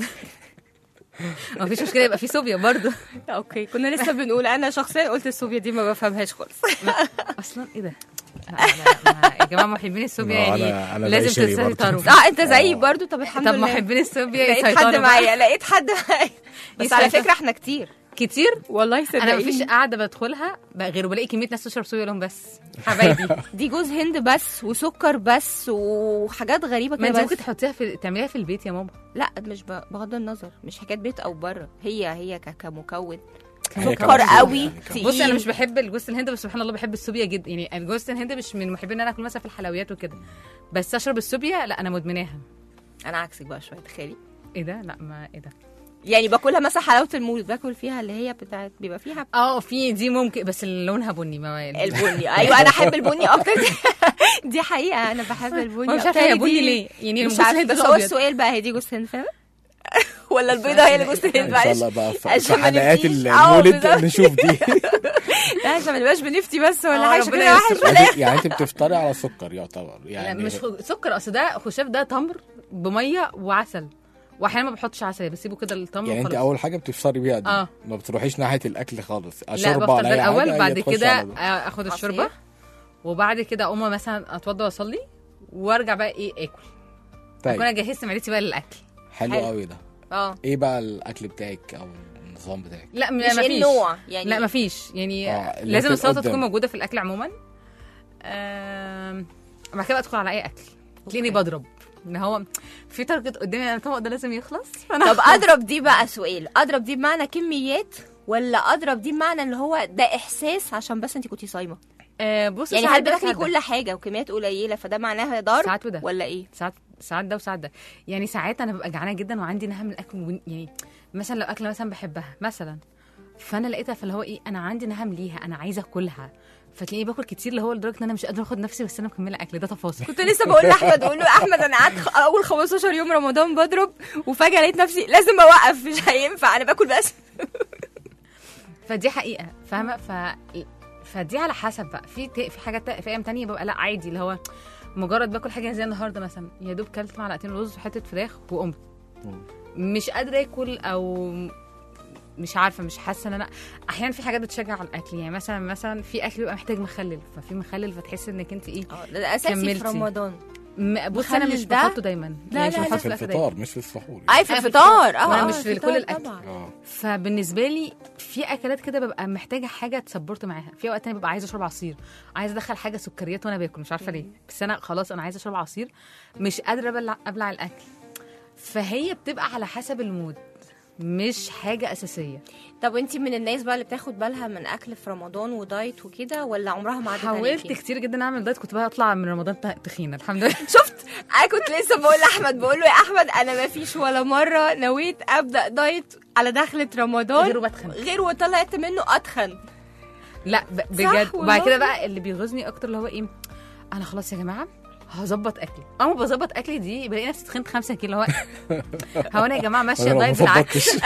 مفيش مشكله يبقى فيه صوبيا برضه اوكي كنا لسه بنقول انا شخصيا قلت الصوبيا دي ما بفهمهاش خالص اصلا ايه ده لا، لا، ما- يا جماعه محبين الصوبيا ما أنا- يعني أنا لازم زي شيري برضه. تسيطروا اه انت زيي برضو طب الحمد طب لله محبين الصوبيا لقيت يسيطروا حد بقى. معايا لقيت حد معايا بس على يسيطر. فكره احنا كتير كتير والله صدقيني انا مفيش قاعده بدخلها بقى غير وبلاقي كميه ناس تشرب صوبيا لهم بس حبايبي دي جوز هند بس وسكر بس وحاجات غريبه ما كده انت بس ممكن تحطيها في تعمليها في البيت يا ماما لا مش ب- بغض النظر مش حكايه بيت او بره هي هي ك- كمكون هي سكر كمان قوي يعني كمان. تقيل بصي انا مش بحب الجوز الهند بس سبحان الله بحب السوبيا جدا يعني الجوز الهند مش من محبين ان انا اكل مثلا في الحلويات وكده بس اشرب السوبيا لا انا مدمناها انا عكسك بقى شويه تخيلي ايه ده لا ما ايه ده يعني باكلها مثلا حلاوه المولد باكل فيها اللي هي بتاعت بيبقى فيها اه في دي ممكن بس لونها بني ما البني ايوه انا احب البني اكتر دي حقيقه انا بحب البني مش عارفه أكتر. هي دي- بني ليه يعني مش الجوز عارفه الهند بس هو الابيض السؤال بقى هي دي جوز هند فاهم ولا البيضه هي اللي جوز الهند ان شاء الله معلش بقى في في عشان ما حلقات نفتيش. اه، المولد بالظبط. نشوف دي لا عشان ما نبقاش بنفتي بس ولا اه، حاجه ربنا شكلنا وحش يستر. يعني يعني انت بتفطري على سكر يعتبر لا يعني مش خ- سكر اصل ده خشاف ده تمر بميه وعسل واحيانا ما بحطش عسل بسيبه كده التمر يعني انت وخلاص. اول حاجه بتفطري بيها دي اه. ما بتروحيش ناحيه الاكل خالص لا شوربه بفطر ولا ده اي حاجه الاول هي بعد تخش كده على ده. اخد الشوربه عصير. وبعد كده اقوم مثلا اتوضى واصلي وارجع بقى ايه اكل اكون انا طيب جهزت معدتي بقى للاكل حلو حلو. قوي ده اه ايه بقى الاكل بتاعك او النظام بتاعك لا م- مش ما ايه فيش النوع يعني لا ما فيش يعني آه، اللي لازم يكون السلطه قدام. تكون موجوده في الاكل عموما آم، بعد كده بدخل على اي اكل تلاقيني بضرب ان هو في تارجت قدامي انا الطبق ده لازم يخلص فانا طب اضرب دي بقى سؤال اضرب دي بمعنى كميات ولا اضرب دي بمعنى اللي هو ده احساس عشان بس انت كنتي صايمه آه بص يعني ساعات هل ده بتاكلي وساعات ده. كل حاجه وكميات قليله فده معناها ضرب ساعات وده. ولا ايه ساعات ساعات ده وساعات ده يعني ساعات انا ببقى جعانه جدا وعندي نهم الاكل ون- يعني مثلا لو اكله مثلا بحبها مثلا فانا لقيتها فاللي هو ايه انا عندي نهم ليها انا عايزه اكلها فتلاقيني باكل كتير اللي هو لدرجه ان انا مش قادره اخد نفسي بس انا مكمله اكل ده تفاصيل كنت لسه بقول لاحمد اقول له يا احمد انا قعدت خ- اول 15 يوم رمضان بضرب وفجاه لقيت نفسي لازم اوقف مش هينفع انا باكل بس فدي حقيقه فاهمه ف فدي على حسب بقى في ت... في حاجات تا- في ايام تانية ببقى لا عادي اللي هو مجرد باكل حاجه زي النهارده مثلا يا دوب كلت معلقتين رز وحته فراخ وقمت مش قادره اكل او مش عارفه مش حاسه ان انا احيانا في حاجات بتشجع على الاكل يعني مثلا مثلا في اكل بيبقى محتاج مخلل ففي مخلل فتحس انك انت ايه اه ده اساسي في كملتي. رمضان م- بص انا مخلل مش ده؟ بحطه دايما لا، يعني مش لا، لا. بحطه في في الاكل الفطار دايما مش في السحور اي في أنا في الفطار اه وأنا آه، مش في الفطار كل الأكل. طبعا اه فبالنسبه لي في اكلات كده ببقى محتاجه حاجه تسبورت معاها في اوقات تانية ببقى عايزه اشرب عصير عايزه ادخل حاجه سكريات وانا باكل مش عارفه ليه بس انا خلاص انا عايزه اشرب عصير مش قادره ابلع ابلع الاكل فهي بتبقى على حسب المود مش حاجه اساسيه طب انت من الناس بقى اللي بتاخد بالها من اكل في رمضان ودايت وكده ولا عمرها ما عدت حاولت عليكي؟ كتير جدا اعمل دايت كنت بقى اطلع من رمضان ت- تخينه الحمد لله شفت انا كنت لسه بقول لاحمد بقول له يا احمد انا ما فيش ولا مره نويت ابدا دايت على دخله رمضان غير وبتخن غير وطلعت منه اتخن لا ب- بجد وبعد كده بقى اللي بيغيظني اكتر اللي هو ايه انا خلاص يا جماعه هظبط اكلي اول ما بظبط اكلي دي بلاقي نفسي تخنت 5 كيلو هو هو انا يا جماعه ماشيه أنا ما دايت بالعكس ظبطتش.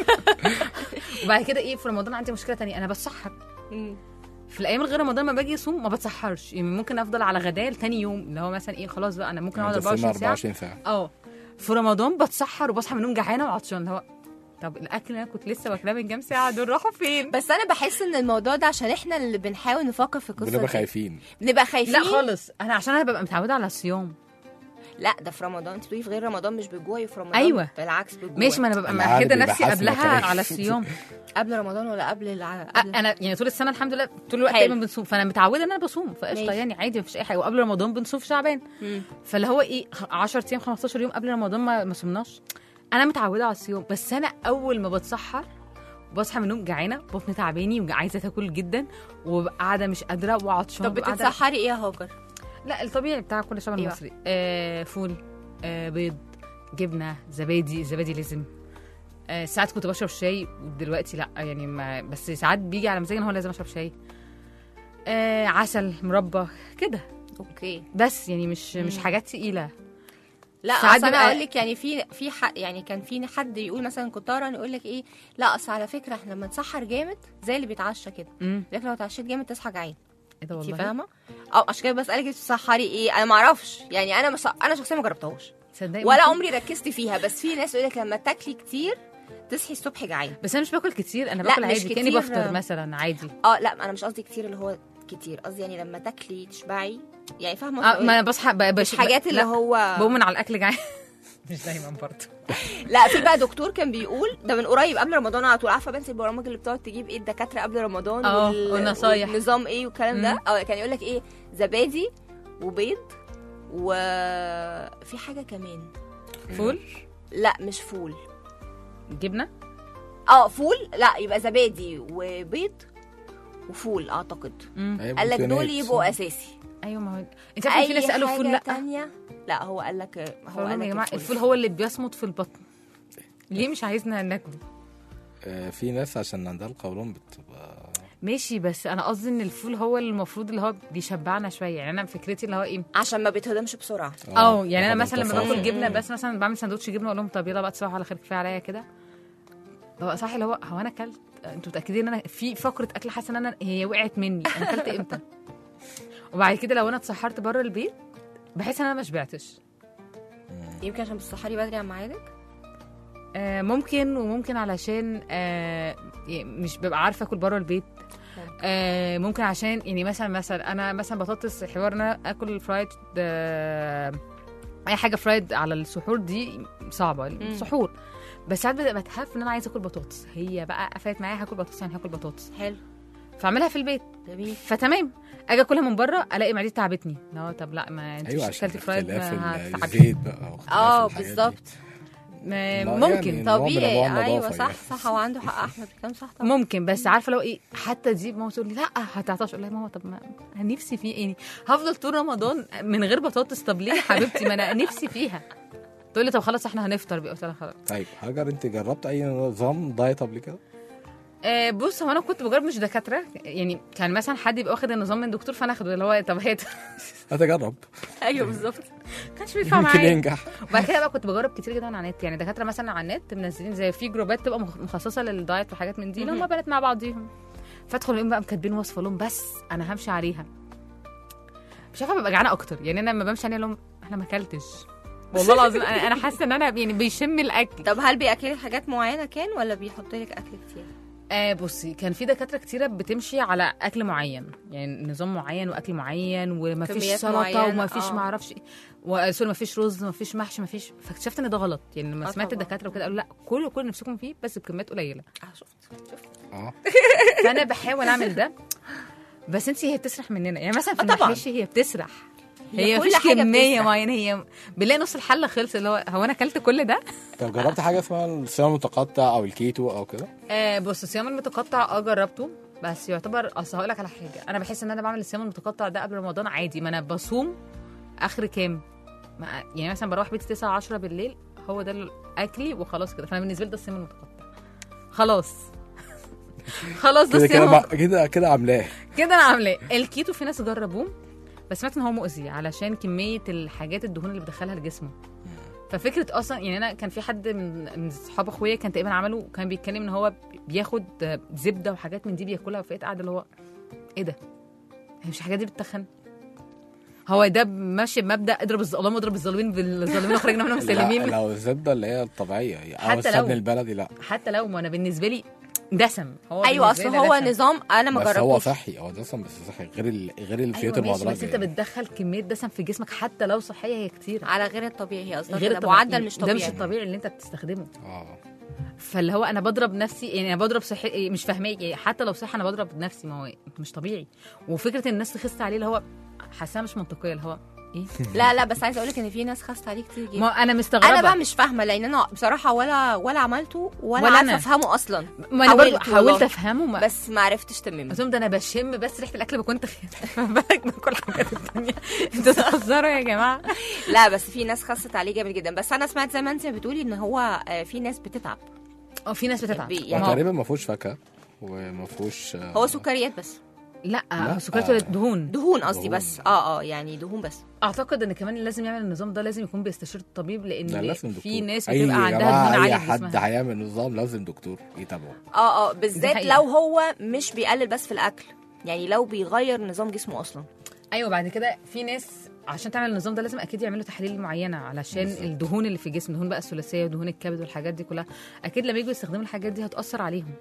وبعد كده ايه في رمضان عندي مشكله تانية انا بتسحر في الايام الغير رمضان ما باجي اصوم ما بتسحرش يعني ممكن افضل على غداء لتاني يوم اللي هو مثلا ايه خلاص بقى انا ممكن اقعد انت بتصوم 24 ساعه 24 ساعه اه في رمضان بتسحر وبصحى من النوم جعانه وعطشان اللي هو طب الاكل اللي انا كنت لسه واكلاه من كام ساعه دول راحوا فين بس انا بحس ان الموضوع ده عشان احنا اللي بنحاول نفكر في القصه بنبقى دي. خايفين بنبقى خايفين لا خالص انا عشان انا ببقى متعوده على الصيام لا ده في رمضان انت بتقولي في غير رمضان مش بتجوعي وفي رمضان أيوة. بالعكس بتجوعي ماشي ما انا ببقى العادي مأكده بيبقى نفسي حاسس قبلها مكانك. على الصيام قبل رمضان ولا قبل الع... أ- قبل انا يعني طول السنه الحمد لله طول الوقت حلو. دايما بنصوم فانا متعوده ان انا بصوم فقشطه ماشي. يعني عادي مفيش اي حاجه وقبل رمضان بنصوم في شعبان مم. فاللي هو ايه 10 ايام 15 يوم قبل رمضان ما, ما صمناش انا متعوده على الصيام بس انا اول ما بتسحر بصحى من النوم جعانه بطني تعباني وعايزه تاكل جدا وببقى قاعده مش قادره وعطشانه طب وببقى قاعدة- بتتسحري ايه يا هاجر لا الطبيعي بتاع كل شعب أيوة. المصري آه فول آه بيض جبنه زبادي الزبادي لازم آه ساعات كنت بشرب شاي ودلوقتي لا يعني ما بس ساعات بيجي على مزاجي ان هو لازم اشرب شاي آه عسل مربى كده اوكي بس يعني مش مش مم. حاجات تقيله لا ساعات اصل انا بيبقى- اقول لك يعني في في حق يعني كان في حد يقول مثلا كنت اقرا يقول لك ايه لا اصل على فكره احنا لما نسحر جامد زي اللي بيتعشى كده امم لكن لو اتعشيت جامد تصحى جعان ايه ده انت والله فاهمه اه عشان كده بسالك انت بتسحري ايه انا ما اعرفش يعني انا مش انا شخصيا ما جربتهاش تصدقي ولا ممكن. عمري ركزت فيها بس في ناس يقول لك لما تاكلي كتير تصحي الصبح جعان بس انا مش باكل كتير انا لا، باكل مش عادي كاني كتير. بفطر مثلا عادي اه لا انا مش قصدي كتير اللي هو كتير قصدي يعني لما تاكلي تشبعي يعني فاهمه اه قصدي ما إيه؟ انا بصحى ب- مش بش- حاجات اللي لا، هو بقوم من على الاكل جعان مش دايما برضه لا في بقى دكتور كان بيقول ده من قريب قبل رمضان على طول عارفه بنت البرامج اللي بتقعد تجيب ايه الدكاتره قبل رمضان اه، وال- والنصايح. والنظام ايه والكلام ده مم. اه كان يقول لك ايه زبادي وبيض وفي حاجه كمان فول لا مش فول جبنه اه فول لا يبقى زبادي وبيض وفول اعتقد مم. أي قال لك دول بروتينات. يبقوا اساسي ايوه ما هو انت عارفه في ناس قالوا فول حاجة لا تانية لا هو قال لك هو فقول قال لهم لك يا جماعه الفول هو اللي بيصمت في البطن ليه مش عايزنا ناكله آه، في ناس عشان عندها القولون بتبقى ماشي بس انا قصدي ان الفول هو المفروض اللي هو بيشبعنا شويه يعني انا فكرتي اللي هو ايه عشان ما بيتهضمش بسرعه اه يعني انا بحب مثلا لما التفاصيل. باكل جبنه مم. بس مثلا بعمل سندوتش جبنه اقول لهم طب يلا بقى تصبحوا على خير كفايه عليا كده ببقى صاحي اللي هو هو انا اكلت انتوا متاكدين ان انا في فقره اكل حاسه ان انا هي وقعت مني انا اكلت امتى وبعد كده لو انا اتسحرت بره البيت بحس ان انا ما شبعتش يمكن عشان بتسحري بدري عن ميعادك آه ممكن وممكن علشان آه يعني مش ببقى عارفه اكل بره البيت آه ممكن عشان يعني مثلا مثلا انا مثلا بطاطس حوار ان انا اكل فرايد آه اي حاجه فرايد على السحور دي صعبه السحور بس ساعات ببقى بتهف ان انا عايزه اكل بطاطس هي بقى قفلت معايا هاكل بطاطس يعني هاكل بطاطس حلو فاعملها في البيت جميل فتمام اجي اكلها من بره الاقي معدتي تعبتني لا طب لا ما انت ايوه مش عشان اكلتي فرايد اختلاف ما ال- هتتعبي. الزيت بقى واختلاف اه الحاجات دي. بالظبط ما- لا، ممكن يعني نوع من طبيعي أنواع ايوه النظافة صح يعني. صح هو عنده حق احمد كلام صح طبعا ممكن بس عارفه لو ايه حتى دي ماما تقول لي لا هتعطش اقول لها يا ماما طب ما أنا نفسي فيه يعني هفضل طول رمضان من غير بطاطس طب ليه يا حبيبتي ما انا نفسي فيها تقول لي طب خلاص احنا هنفطر بقى قلت لها خلاص طيب هاجر انت جربت اي نظام دايت قبل كده؟ آه بص هو انا كنت بجرب مش دكاتره يعني كان مثلا حد يبقى واخد النظام من دكتور فانا اخده اللي هو طب هات هتجرب ايوه بالظبط كانش بينفع يمكن معايا ينجح وبعد كده بقى كنت بجرب كتير جدا على النت يعني دكاتره مثلا على النت منزلين زي في جروبات تبقى مخ- مخصصه للدايت وحاجات من دي اللي هم مهم. بنات مع بعضيهم فادخل يوم بقى كاتبين وصفه لهم بس انا همشي عليها مش عارفه ببقى جعانه اكتر يعني انا لما بمشي عليها لهم انا ما اكلتش والله العظيم انا أنا حاسه ان انا يعني بيشم الاكل طب هل بياكلك حاجات معينه كان ولا بيحط لك اكل كتير آه بصي كان في دكاتره كتيره بتمشي على اكل معين يعني نظام معين واكل معين وما فيش كميات سلطه معينة، وما فيش آه. ما اعرفش سوري ما فيش رز ما فيش محشي ما فيش فاكتشفت ان ده غلط يعني لما آه سمعت طبعاً. الدكاتره وكده قالوا لا كلوا كل نفسكم فيه بس بكميات قليله اه شفت شفت اه فانا بحاول اعمل ده بس انت هي بتسرح مننا يعني مثلا في آه طبعاً. المحاشي هي بتسرح هي, كل مفيش حاجة كميه بتسرح. معينه هي بنلاقي نص الحله خلص اللي هو هو انا اكلت كل ده طب جربت حاجه اسمها الصيام المتقطع او الكيتو او كده؟ آه بص الصيام المتقطع اه جربته بس يعتبر اصل هقول لك على حاجه انا بحس ان انا بعمل الصيام المتقطع ده قبل رمضان عادي ما انا بصوم اخر كام ما يعني مثلا بروح بيتي 9 10 بالليل هو ده اكلي وخلاص كده فانا بالنسبه لي ده الصيام المتقطع خلاص خلاص ده كده كده الصيام مع- كده كده عاملاه كده انا عاملاه الكيتو في ناس جربوه بس سمعت ان هو مؤذي علشان كميه الحاجات الدهون اللي بتدخلها لجسمه ففكره اصلا يعني انا كان في حد من من صحاب اخويا كان تقريبا عمله كان بيتكلم ان هو بياخد زبده وحاجات من دي بياكلها وفقيت قاعد اللي هو ايه ده هي مش الحاجات دي بتتخن هو ده ماشي بمبدا اضرب الظ- اللهم اضرب الظالمين بالظالمين وخرجنا منهم لا سالمين لو الزبده اللي هي الطبيعيه او حتى السمن لو. البلدي لا حتى لو ما انا بالنسبه لي دسم هو ايوه بالنسبة اصل لي هو دسم. نظام انا ما بس هو جربتوش صحي هو دسم بس صحي غير ال... غير الفيات ايوه ماشي المهدرجه بس انت يعني. بتدخل كميه دسم في جسمك حتى لو صحيه هي كتير على غير الطبيعي هي اصلا غير كده الطبيعي. معدل مش ده طبيعي مش الطبيعي اللي انت بتستخدمه اه فاللي هو انا بضرب نفسي يعني انا بضرب صحي مش فاهماك يعني حتى لو صح انا بضرب نفسي ما هو مش طبيعي وفكره ان الناس تخس عليه اللي هو حاساها مش منطقيه اللي هو ايه لا لا بس عايزه اقول لك ان في ناس خست عليه كتير جدا ما انا مستغربه انا بقى مش فاهمه لان انا بصراحه ولا ولا عملته ولا, ولا ولا أنا. عارفه افهمه اصلا ما انا برضه حاولت حاولت والله. افهمه ما بس ما عرفتش تماما قلت لهم ده انا بشم بس ريحه الاكل بكون تخيل فما بالك باكل الحاجات التانيه انتوا بتهزروا يا جماعه لا بس في ناس خست عليه جامد جدا بس انا سمعت زي ما انت بتقولي ان هو آه، في ناس بتتعب اه في ناس بتتعب بي- هو يعني ما هو- تقريبا ما فيهوش فاكهه وما فيهوش آه، هو سكريات بس لا لا. سكريات ولا دهون دهون قصدي دهون. بس اه اه يعني دهون بس اعتقد ان كمان اللي لازم يعمل النظام ده لازم يكون بيستشير الطبيب لان ده لازم دكتور في ناس أي بتبقى عندها جماعة دهون اي عاليه في حد جسمها هيعمل نظام لازم دكتور يتابعه اه اه بالذات حقيقة. لو هو مش بيقلل بس في الاكل يعني لو بيغير نظام جسمه اصلا ايوه بعد كده في ناس عشان تعمل النظام ده لازم اكيد يعملوا تحاليل معينه علشان بالظبط. الدهون اللي في الجسم دهون بقى الثلاثيه ودهون الكبد والحاجات دي كلها اكيد لما يجوا يستخدموا الحاجات دي هتاثر عليهم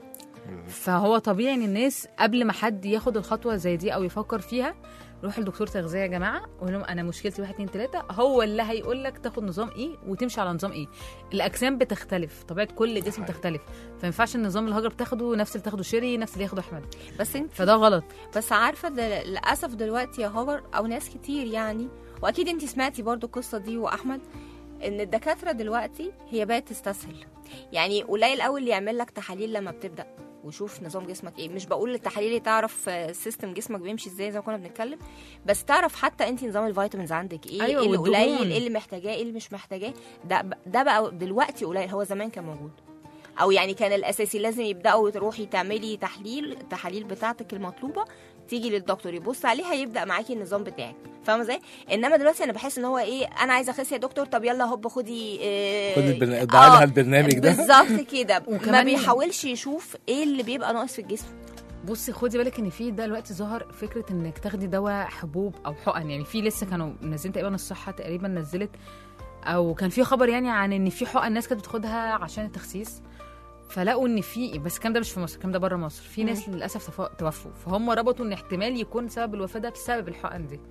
فهو طبيعي ان الناس قبل ما حد ياخد الخطوه زي دي او يفكر فيها روح لدكتور تغذيه يا جماعه وقول لهم انا مشكلتي واحد اتنين تلاته هو اللي هيقول لك تاخد نظام ايه وتمشي على نظام ايه الاجسام بتختلف طبيعه كل جسم حقيقي. تختلف فما ينفعش النظام اللي هاجر بتاخده نفس اللي تاخده شيري نفس اللي ياخده احمد بس انت فده غلط بس عارفه ده للاسف دلوقتي يا هاجر او ناس كتير يعني واكيد انت سمعتي برضو القصه دي واحمد ان الدكاتره دلوقتي هي بقت تستسهل يعني قليل قوي اللي يعمل لك تحاليل لما بتبدا وشوف نظام جسمك ايه مش بقول التحاليل اللي تعرف آه، سيستم جسمك بيمشي ازاي زي ما كنا بنتكلم بس تعرف حتى انت نظام الفيتامينز عندك ايه أيوة، ايه اللي والدهون. قليل ايه اللي محتاجاه ايه اللي مش محتاجاه ده ده بقى دلوقتي قليل هو زمان كان موجود او يعني كان الاساسي لازم يبداوا تروحي تعملي تحليل التحاليل بتاعتك المطلوبه تيجي للدكتور يبص عليها يبدا معاكي النظام بتاعك فاهمه ازاي انما دلوقتي انا بحس ان هو ايه انا عايزه اخس يا دكتور طب يلا هوب خدي إيه خد البرن- ادعي لها البرنامج ده بالظبط كده ما وكمان- بيحاولش يشوف ايه اللي بيبقى ناقص في الجسم بصي خدي بالك ان في دلوقتي ظهر فكره انك تاخدي دواء حبوب او حقن يعني في لسه كانوا منزلين تقريبا الصحه تقريبا نزلت او كان في خبر يعني عن ان في حقن ناس كانت بتاخدها عشان التخسيس فلقوا ان في بس الكلام ده مش في مصر الكلام ده بره مصر في ناس للاسف تف- توفوا فهم ربطوا ان احتمال يكون سبب الوفاه ده بسبب الحقن دي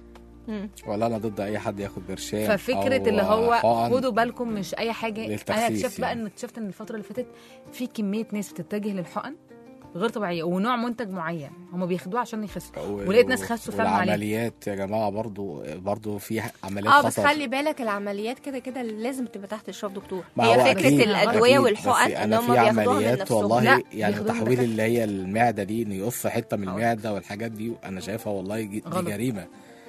ولا انا ضد اي حد ياخد برشام ففكره أو اللي هو حقن. خدوا بالكم مش اي حاجه انا للتخسيس اكتشفت بقى يعني. ان اكتشفت ان الفتره اللي فاتت في كميه ناس بتتجه للحقن غير طبيعيه ونوع منتج معين هم بياخدوه عشان يخسوا و- ولقيت ناس خسوا فعلا عليه والعمليات يا جماعه برضو برضو في عمليات اه بس خطر. خلي بالك العمليات كده كده لازم تبقى تحت اشراف دكتور ما هو هي فكره أكيد، الادويه أكيد، والحقن بس ان انا هم في بياخدوها من عمليات نفسهم والله لا، يعني بياخدوها من تحويل دكاترة. اللي هي المعده دي انه يقص حته من أه. المعده والحاجات دي انا شايفها والله ج- دي غلط. جريمه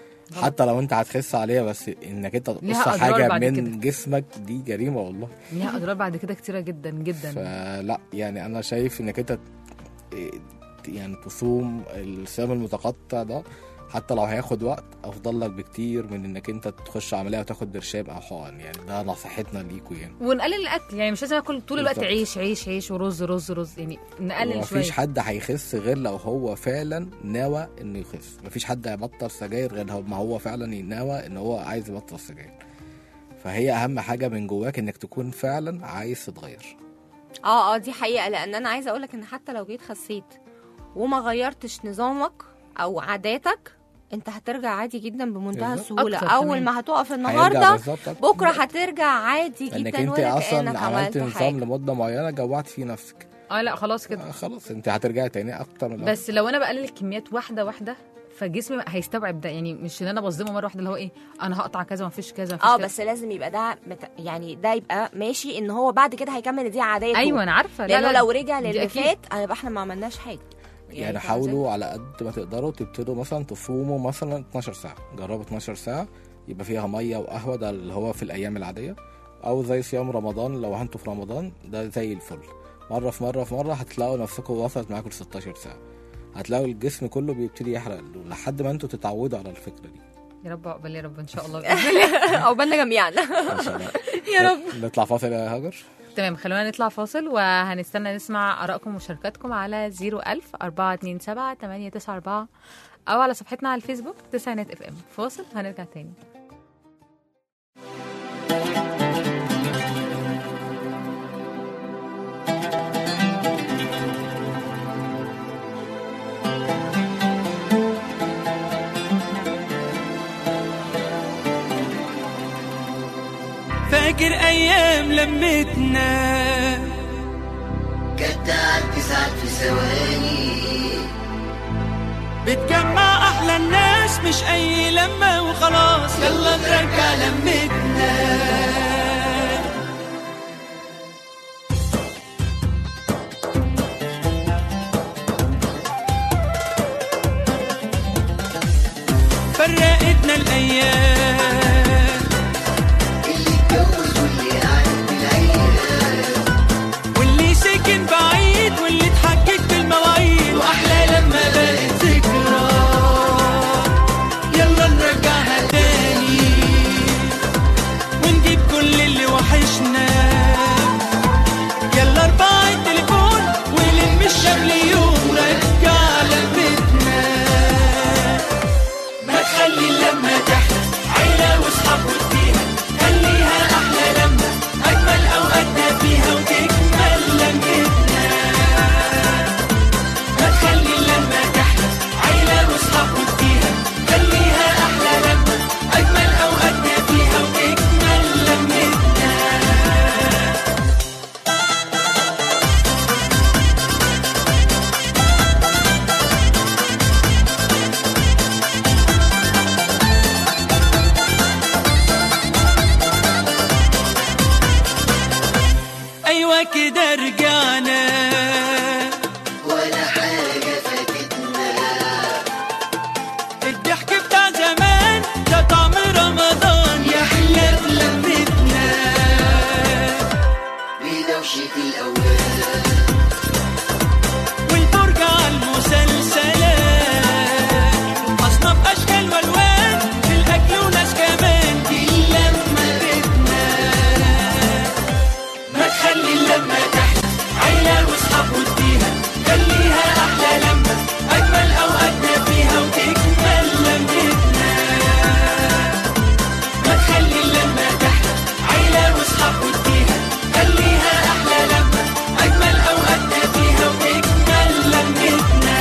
حتى لو انت هتخس عليها بس انك انت ليها تقص أضرار حاجه بعد من كده. جسمك دي جريمه والله ليها اضرار بعد كده كتيره جدا جدا فلا يعني انا شايف انك انت ت- يعني تصوم الصيام المتقطع ده حتى لو هياخد وقت افضل لك بكتير من انك انت تخش عمليه وتاخد برشام او حقن يعني ده نصيحتنا ليكوا يعني ونقلل الاكل يعني مش لازم اكل طول الوقت بالظبط. عيش عيش عيش ورز رز رز يعني نقلل مفيش شويه حد هيخس غير لو هو فعلا ناوى انه يخس مفيش حد هيبطل سجاير غير لو- ما هو فعلا ناوى ان هو عايز يبطل سجاير فهي اهم حاجه من جواك انك تكون فعلا عايز تتغير اه اه دي حقيقه لان انا عايزه اقولك ان حتى لو جيت خسيت وما غيرتش نظامك او عاداتك انت هترجع عادي جدا بمنتهى بالظبط. السهوله أكتر اول كمان. ما هتقف هيرجع النهارده بالظبط أكتر. بكره هترجع عادي انك جدا انت ولا اصلا كانك عملت عملت نظام حاجه لمده معينه جوعت فيه نفسك اه لا خلاص كده آه خلاص انت هترجعي تاني اكتر من الأول. بس لو انا بقلل الكميات واحده واحده فجسمي هيستوعب ده يعني مش ان انا بصدمه مره واحده اللي هو ايه انا هقطع كذا مفيش كذا مفيش اه كذا. بس لازم يبقى ده مت... يعني ده يبقى ماشي ان هو بعد كده هيكمل دي عاداته ايوه انا عارفه لا لانه لا لو رجع دي للي أكيد. فات هيبقى احنا ما عملناش حاجه يعني فاهمة إزاي؟ حاولوا على قد ما تقدروا تبتدوا مثلا تصوموا مثلا 12 ساعة جربوا 12 ساعة يبقى فيها مية وقهوة ده اللي هو في الأيام العادية أو زي صيام رمضان لو انتوا في رمضان ده زي الفل مرة في مرة في مرة هتلاقوا نفسكم وصلت معاكم ل 16 ساعة هتلاقوا الجسم كله بيبتدي يحرق الدهون لحد ما انتوا تتعودوا على الفكرة دي يا رب عقبال يا رب ان شاء الله بإذن الله. عقبالنا جميعا إن شاء الله يا رب نطلع فاصل يا هاجر تمام خلونا نطلع فاصل وهنستنى نسمع ارائكم ومشاركاتكم على 01000 427 894 او على صفحتنا على الفيسبوك تسعينات اف ام فاصل هنرجع تاني فاكر ايام لمتنا كانت تعدي ساعات في ثواني بتجمع احلى الناس مش اي لمه وخلاص يلا نرجع لمتنا فرقتنا الايام اللي اتجوز واللي قاعد بالعيال واللي سكن بعيد واللي اتحكك بالمواعيد واحلى لما بقت ذكرى يلا نرجعها تاني ونجيب كل اللي وحشنا يلا ارفع التليفون ولم الشمل يوم رجع لمتنا ما تخلي اللمة تحلى عيلة واصحاب وديها خليها أحلى لمة أجمل أوقاتنا فيها وتكمل لمتنا ما تخلي اللمة تحلى عيلة واصحاب وديها خليها أحلى لمة أجمل أوقاتنا فيها وتكمل لمتنا أيوة كده رجعنا ولا حاجة فاتتنا الضحك بتاع زمان ده طعم رمضان يا حلة لمتنا بدوشة الأولاد والفرجة على المسلسلات أصناف أشكال وألوان في الأكل وناس كمان دي اللمة بيتنا ما تخلي اللمة تحلى عيلة وأصحاب وديها خليها أحلى لمة أجمل أوقاتنا فيها وتكمل لمتنا ما تخلي اللمة تحلى عيلة وأصحاب وديها خليها أحلى لمة أجمل أوقاتنا فيها وتكمل لمتنا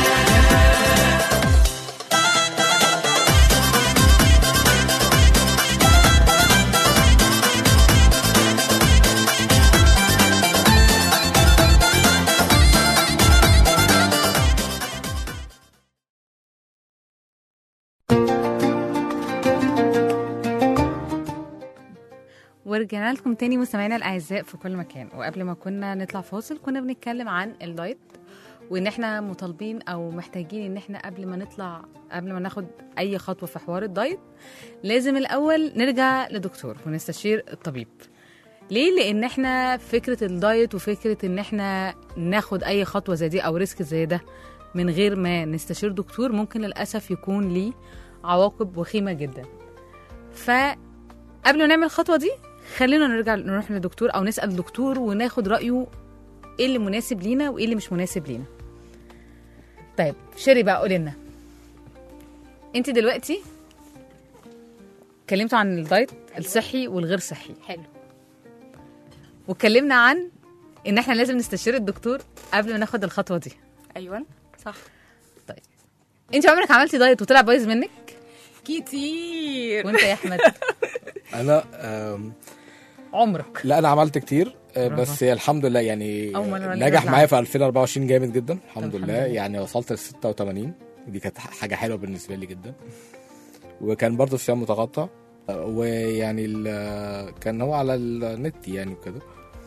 ورجعنا لكم تاني مستمعينا الاعزاء في كل مكان وقبل ما كنا نطلع فاصل كنا بنتكلم عن الدايت وان احنا مطالبين او محتاجين ان احنا قبل ما نطلع قبل ما ناخد اي خطوه في حوار الدايت لازم الاول نرجع لدكتور ونستشير الطبيب ليه لان احنا فكره الدايت وفكره ان احنا ناخد اي خطوه زي دي او ريسك زي ده من غير ما نستشير دكتور ممكن للاسف يكون ليه عواقب وخيمه جدا فقبل ما نعمل الخطوه دي خلينا نرجع نروح لدكتور او نسال دكتور وناخد رايه ايه اللي مناسب لينا وايه اللي مش مناسب لينا طيب شيري بقى قولي لنا انت دلوقتي اتكلمتوا عن الدايت الصحي والغير صحي حلو واتكلمنا عن ان احنا لازم نستشير الدكتور قبل ما ناخد الخطوه دي ايوه صح انت عمرك عملتي دايت وطلع بايظ منك كتير وانت يا احمد انا آم، عمرك لا انا عملت كتير آه، برافو. بس الحمد لله يعني أول مرة نجح نزل معايا في 2024 جامد جدا الحمد الحمد لله لله. يعني وصلت ل 86 دي كانت حاجه حلوه بالنسبه لي جدا وكان برضه صيام متقطع آه، ويعني ال- كان هو على النت يعني وكده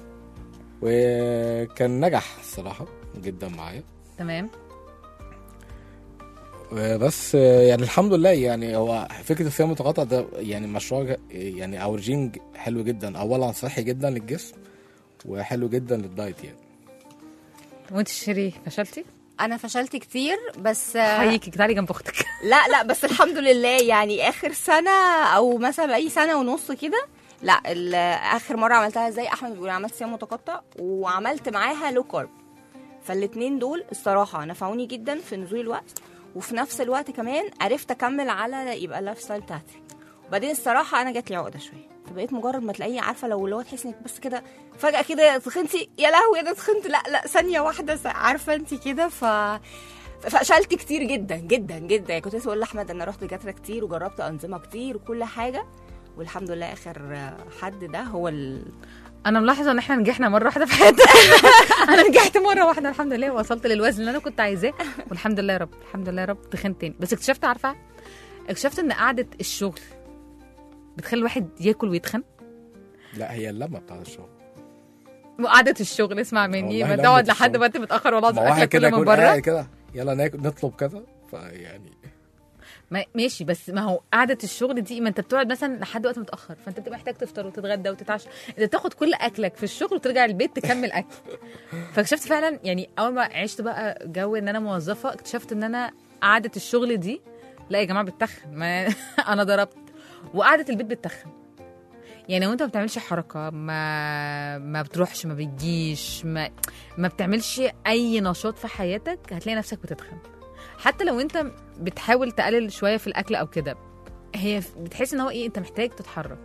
وكان نجح الصراحه جدا معايا تمام بس يعني الحمد لله يعني هو فكره الصيام المتقطع ده يعني مشروع يعني او رجيم حلو جدا اولا صحي جدا للجسم وحلو جدا للدايت يعني وانت شيري فشلتي انا فشلت كتير بس حييكي تعالي جنب اختك لا لا بس الحمد لله يعني اخر سنه او مثلا اي سنه ونص كده لا ال- اخر مره عملتها زي احمد بيقول عملت صيام متقطع وعملت معاها لو كارب فالاتنين دول الصراحه نفعوني جدا في نزول الوقت وفي نفس الوقت كمان عرفت اكمل على يبقى اللايف ستايل بتاعتي وبعدين الصراحه انا جات لي عقده شويه فبقيت مجرد ما تلاقيه عارفه لو اللي هو تحس انك بس كده فجاه كده تخنتي يا لهوي انا تخنت لا لا ثانيه واحده س- عارفه انت كده ف فشلت كتير جدا جدا جدا يعني كنت لسه بقول لاحمد انا رحت دكاتره كتير وجربت انظمه كتير وكل حاجه والحمد لله اخر آه، حد ده هو ال... انا ملاحظه ان احنا نجحنا مره واحده في حياتنا انا نجحت مره واحده الحمد لله وصلت للوزن اللي انا كنت عايزاه والحمد لله يا رب الحمد لله يا رب تخنت تاني بس اكتشفت عارفه اكتشفت ان قعده الشغل بتخلي الواحد ياكل ويتخن لا هي اللمه بتاعت الشغل وقعده الشغل اسمع مني والله ما لمة تقعد لحد الشغل. ما انت متاخر والله ما العظيم واحد اكلك كده كله من يكون قاعد بره كده يلا ناكل نطلب كذا فيعني ما- ماشي بس ما هو قعده الشغل دي ما انت بتقعد مثلا لحد وقت متاخر فانت بتبقى محتاج تفطر وتتغدى وتتعشى انت تاخد كل اكلك في الشغل وترجع البيت تكمل اكل فاكتشفت فعلا يعني اول ما عشت بقى جو ان انا موظفه اكتشفت ان انا قعده الشغل دي لا يا جماعه بتتخن ما انا ضربت وقعده البيت بتتخن يعني وانت ما بتعملش حركه ما ما بتروحش ما بتجيش ما ما بتعملش اي نشاط في حياتك هتلاقي نفسك بتتخن حتى لو انت بتحاول تقلل شويه في الاكل او كده هي ف- بتحس ان هو ايه انت محتاج تتحرك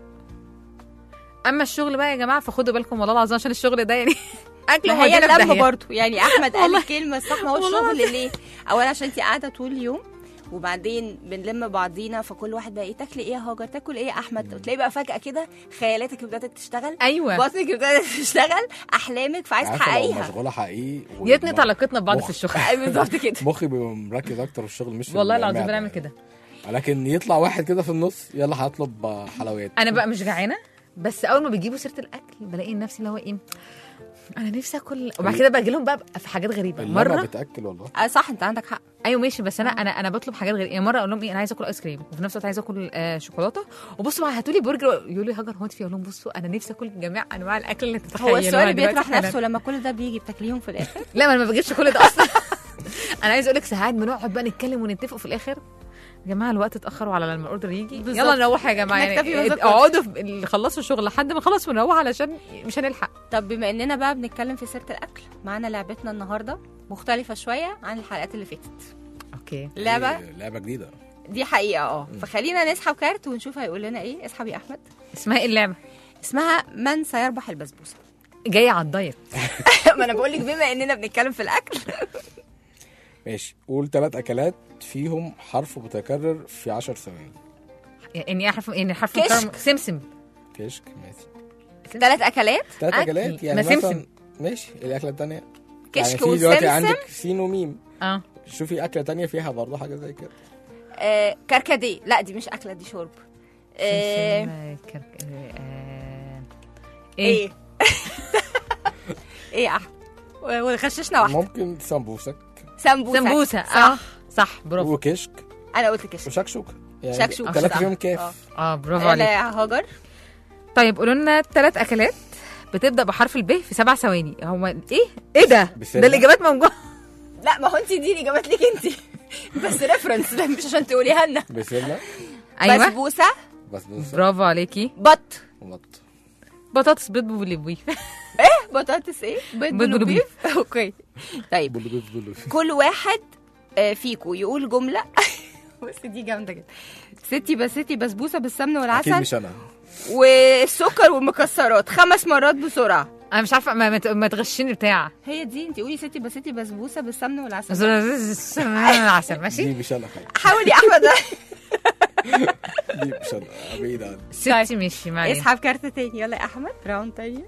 اما الشغل بقى يا جماعه فخدوا بالكم والله العظيم عشان الشغل ده يعني اكل ما هي ومودينا في اللمه داهية. برضه يعني احمد قال والله. الكلمه الصح ما هو والله الشغل ليه اولا عشان انت قاعده طول اليوم وبعدين بنلم بعضينا فكل واحد بقى ايه تاكلي ايه يا هاجر تاكل ايه يا احمد وتلاقي بقى فجاه كده خيالاتك ابتدت تشتغل ايوه بطنك ابتدت تشتغل احلامك فعايز عارفة لو تحققيها مشغوله حقيقي يتنت علاقتنا ببعض مخ- في الشغل أيوة بالظبط كده مخي بيبقى مركز اكتر في الشغل مش في والله العظيم المعدة بنعمل يعني. كده لكن يطلع واحد كده في النص يلا هطلب حلويات انا بقى مش جعانه بس اول ما بيجيبوا سيره الاكل بلاقي نفسي اللي هو ايه انا نفسي اكل وبعد كده باجي لهم بقى في حاجات غريبه اللمة مره بتاكل والله آه صح انت عندك حق ايوه ماشي بس انا انا انا بطلب حاجات غريبه يعني مره اقول لهم ايه انا عايزه اكل ايس كريم وفي نفس الوقت عايزه اكل آه شوكولاته وبصوا بقى هاتوا لي برجر يقولوا لي هاجر هو انت في اقول لهم بصوا انا نفسي اكل جميع انواع الاكل اللي تتخيلوها هو السؤال دلوقتي بيطرح حالاً. نفسه لما كل ده بيجي بتاكليهم في الاخر لا ما انا ما بجيبش كل ده اصلا انا عايز اقول لك ساعات بنقعد بقى نتكلم ونتفق في الاخر يا جماعه الوقت اتاخر وعلى لما الاوردر يجي بالظبط. يلا نروح يا جماعه نكتفي يعني بهذا اقعدوا في- اللي خلصوا الشغل لحد ما نخلص ونروح علشان مش هنلحق طب بما اننا بقى بنتكلم في سيره الاكل معانا لعبتنا النهارده مختلفه شويه عن الحلقات اللي فاتت اوكي لعبه إيه، لعبه جديده دي حقيقه اه فخلينا نسحب كارت ونشوف هيقول لنا ايه اسحب يا احمد اسمها ايه اللعبه اسمها من سيربح البسبوسه جايه على الدايت ما انا بقول لك بما اننا بنتكلم في الاكل ماشي قول ثلاث اكلات فيهم حرف متكرر في 10 ثواني يعني احرف يعني حرف كشك. مكرر- سمسم كشك ماشي ثلاث اكلات ثلاث أكل. اكلات يعني ما مثلا سمسم. ماشي الاكله الثانيه كشك يعني في دلوقتي وسمسم. عندك سين وميم اه شوفي اكله تانية فيها برضه حاجه زي كده آه كركديه لا دي مش اكله دي شرب آه سمسم كرك... آه... ايه ايه ايه يا احمد وغششنا واحده ممكن سمبوسك سمبوسه سمبوسه صح اه صح برافو وكشك انا قلت كشك وشكشوكه يعني شكشوكة. ثلاثه صح. فيهم آه. كاف اه برافو يلا عليك يا هاجر طيب قولوا لنا ثلاث اكلات بتبدا بحرف الب في سبع ثواني هو ايه ايه ده بسلة. ده الاجابات موجوده لا ما هو انت دي الاجابات ليك انت بس ريفرنس مش عشان تقوليها لنا بسله ايوه بسبوسه بس بس برافو عليكي بط ومط. بطاطس بيض بوليبوي بطاطس ايه بيض بيض بلو بلوبيف. بيف اوكي طيب بلو بيف بلو بيف. كل واحد آه، فيكو يقول جمله بس دي جامده جدا ستي بستي بسبوسه بالسمنه اكيد والعسل مش انا والسكر والمكسرات خمس مرات بسرعه انا مش عارفه ما, ما, ت- ما تغشني بتاع هي دي انت قولي ستي بستي بسبوسه بالسمنه والعسل عسل ماشي دي مش انا حاجه حاول يا احمد دي مش انا بعيد عني ستي ماشي معايا اسحب كارت تاني يلا يا احمد راوند تاني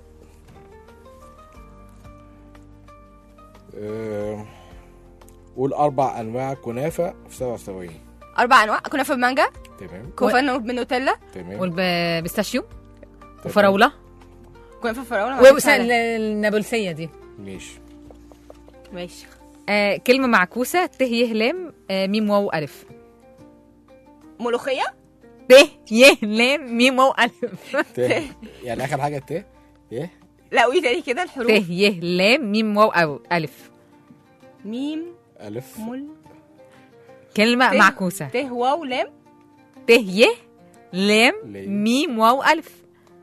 آه، قول اربع انواع كنافه في سبع ثواني اربع انواع كنافه بمانجا تمام كنافه بالنوتيلا تمام والبيستاشيو وفراوله كنافه فراوله والنابلسيه دي ماشي ماشي آه كلمه معكوسه ت ي لام آه ميم واو الف ملوخيه ت ي لام ميم واو الف ت يعني اخر حاجه ت ايه لا قولي تاني كده ت الحروف ي لام ميم واو أو الف ميم الف مل كلمه ت. معكوسه ت واو لام ت ي لام لام. ميم واو الف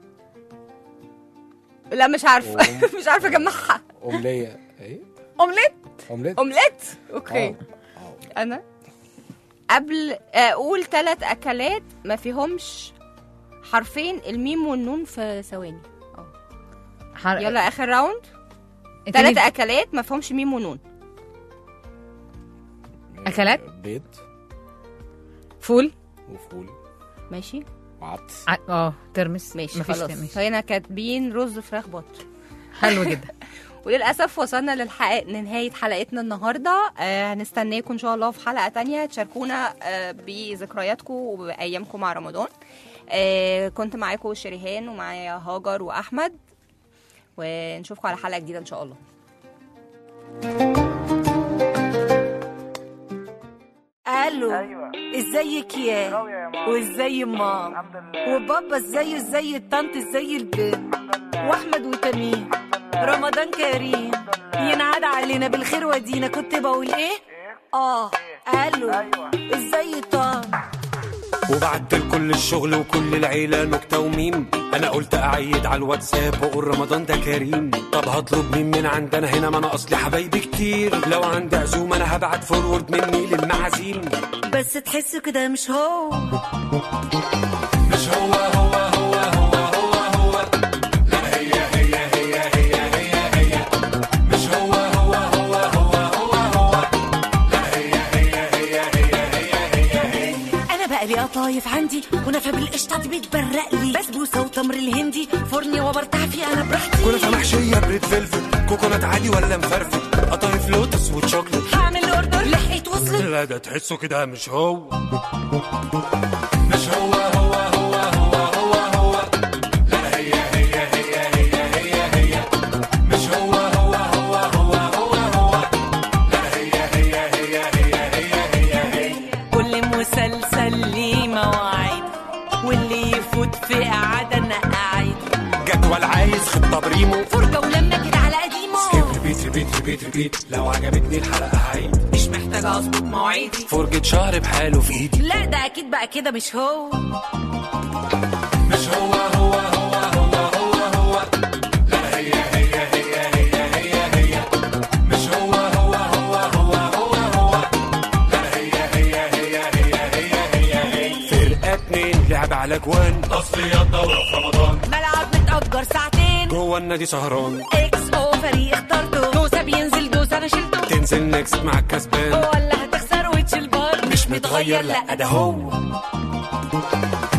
لا مش عارفه أم. مش عارفه اجمعها امليه ايه اومليت اومليت اومليت اوكي آه. آه. انا قبل اقول ثلاث اكلات ما فيهمش حرفين الميم والنون في ثواني حر... يلا اخر راوند انت ثلاث مين- اكلات ما فيهمش ميم ونون أكلات؟ بيض فول وفول ماشي عدس ع- اه ترمس ماشي مفيش خلاص ترمس. هنا كاتبين رز فراخ بط حلو جدا وللاسف وصلنا للحق... لنهايه حلقتنا النهارده آه هنستناكم ان شاء الله في حلقه تانية تشاركونا آه بذكرياتكم وبايامكم مع رمضان آه كنت معاكم شريهان ومعايا هاجر واحمد ونشوفكم على حلقه جديده ان شاء الله الو ازيك يا وازاي مام وبابا ازاي ازاي الطنط ازاي البنت واحمد وتميم رمضان كريم ينعاد علينا بالخير ودينا كنت بقول ايه اه الو ازاي طنط وبعت لكل الشغل وكل العيلة نكتة وميم أنا قلت أعيد على الواتساب وأقول رمضان ده كريم طب هطلب مين من عندنا هنا ما أنا أصلي حبايبي كتير لو عندي عزومة أنا هبعت فورورد مني للمعازيم بس تحس كده مش هو مش هو هو هو هو هو هو لا هي هي هي هي هي هي مش هو هو هو هو هو هو لا هي هي هي هي هي هي هي انا بقى لي قطايف عندي ونفى بالقشطه دي بيتبرق لي بسبوسه وتمر الهندي فرني وبرتاح فيه انا براحتي كنافة محشية بريد فيلفت كوكونات عادي ولا مفرفت قطايف لوتس وشوكليت هعمل اوردر لحقت وصلت لا ده تحسه كده مش هو مش هو هو هو هو هو هو لا هي هي هي هي هي هي مش هو هو هو هو هو هو لا هي هي هي هي هي هي هي كل مسلسل ليه مواعيد واللي يفوت في قعده انا قاعد جدول عايز خطة بريمو فرجه ولما كده على قديمه سكيب ريبيت ريبيت ريبيت ريبيت لو عجبتني الحلقة هعيد مش محتاجه اظبط مواعيدي فرجة شهر بحاله في ايدي لا ده اكيد بقى كده مش هو مش هو هو هو هو هو هو لا هي هي هي هي هي هي مش هو هو هو هو هو هو لا هي هي هي هي هي هي هي فرقة اتنين لعب على جوان تصفيات دورة في رمضان ملعب متأجر ساعتين جوه النادي سهران اكس او فريق اخترته دوسه بينزل دوسه انا شلته تنزل نكست مع الكسبان ولا هتخسر وتشيل بار مش متغير لا ده هو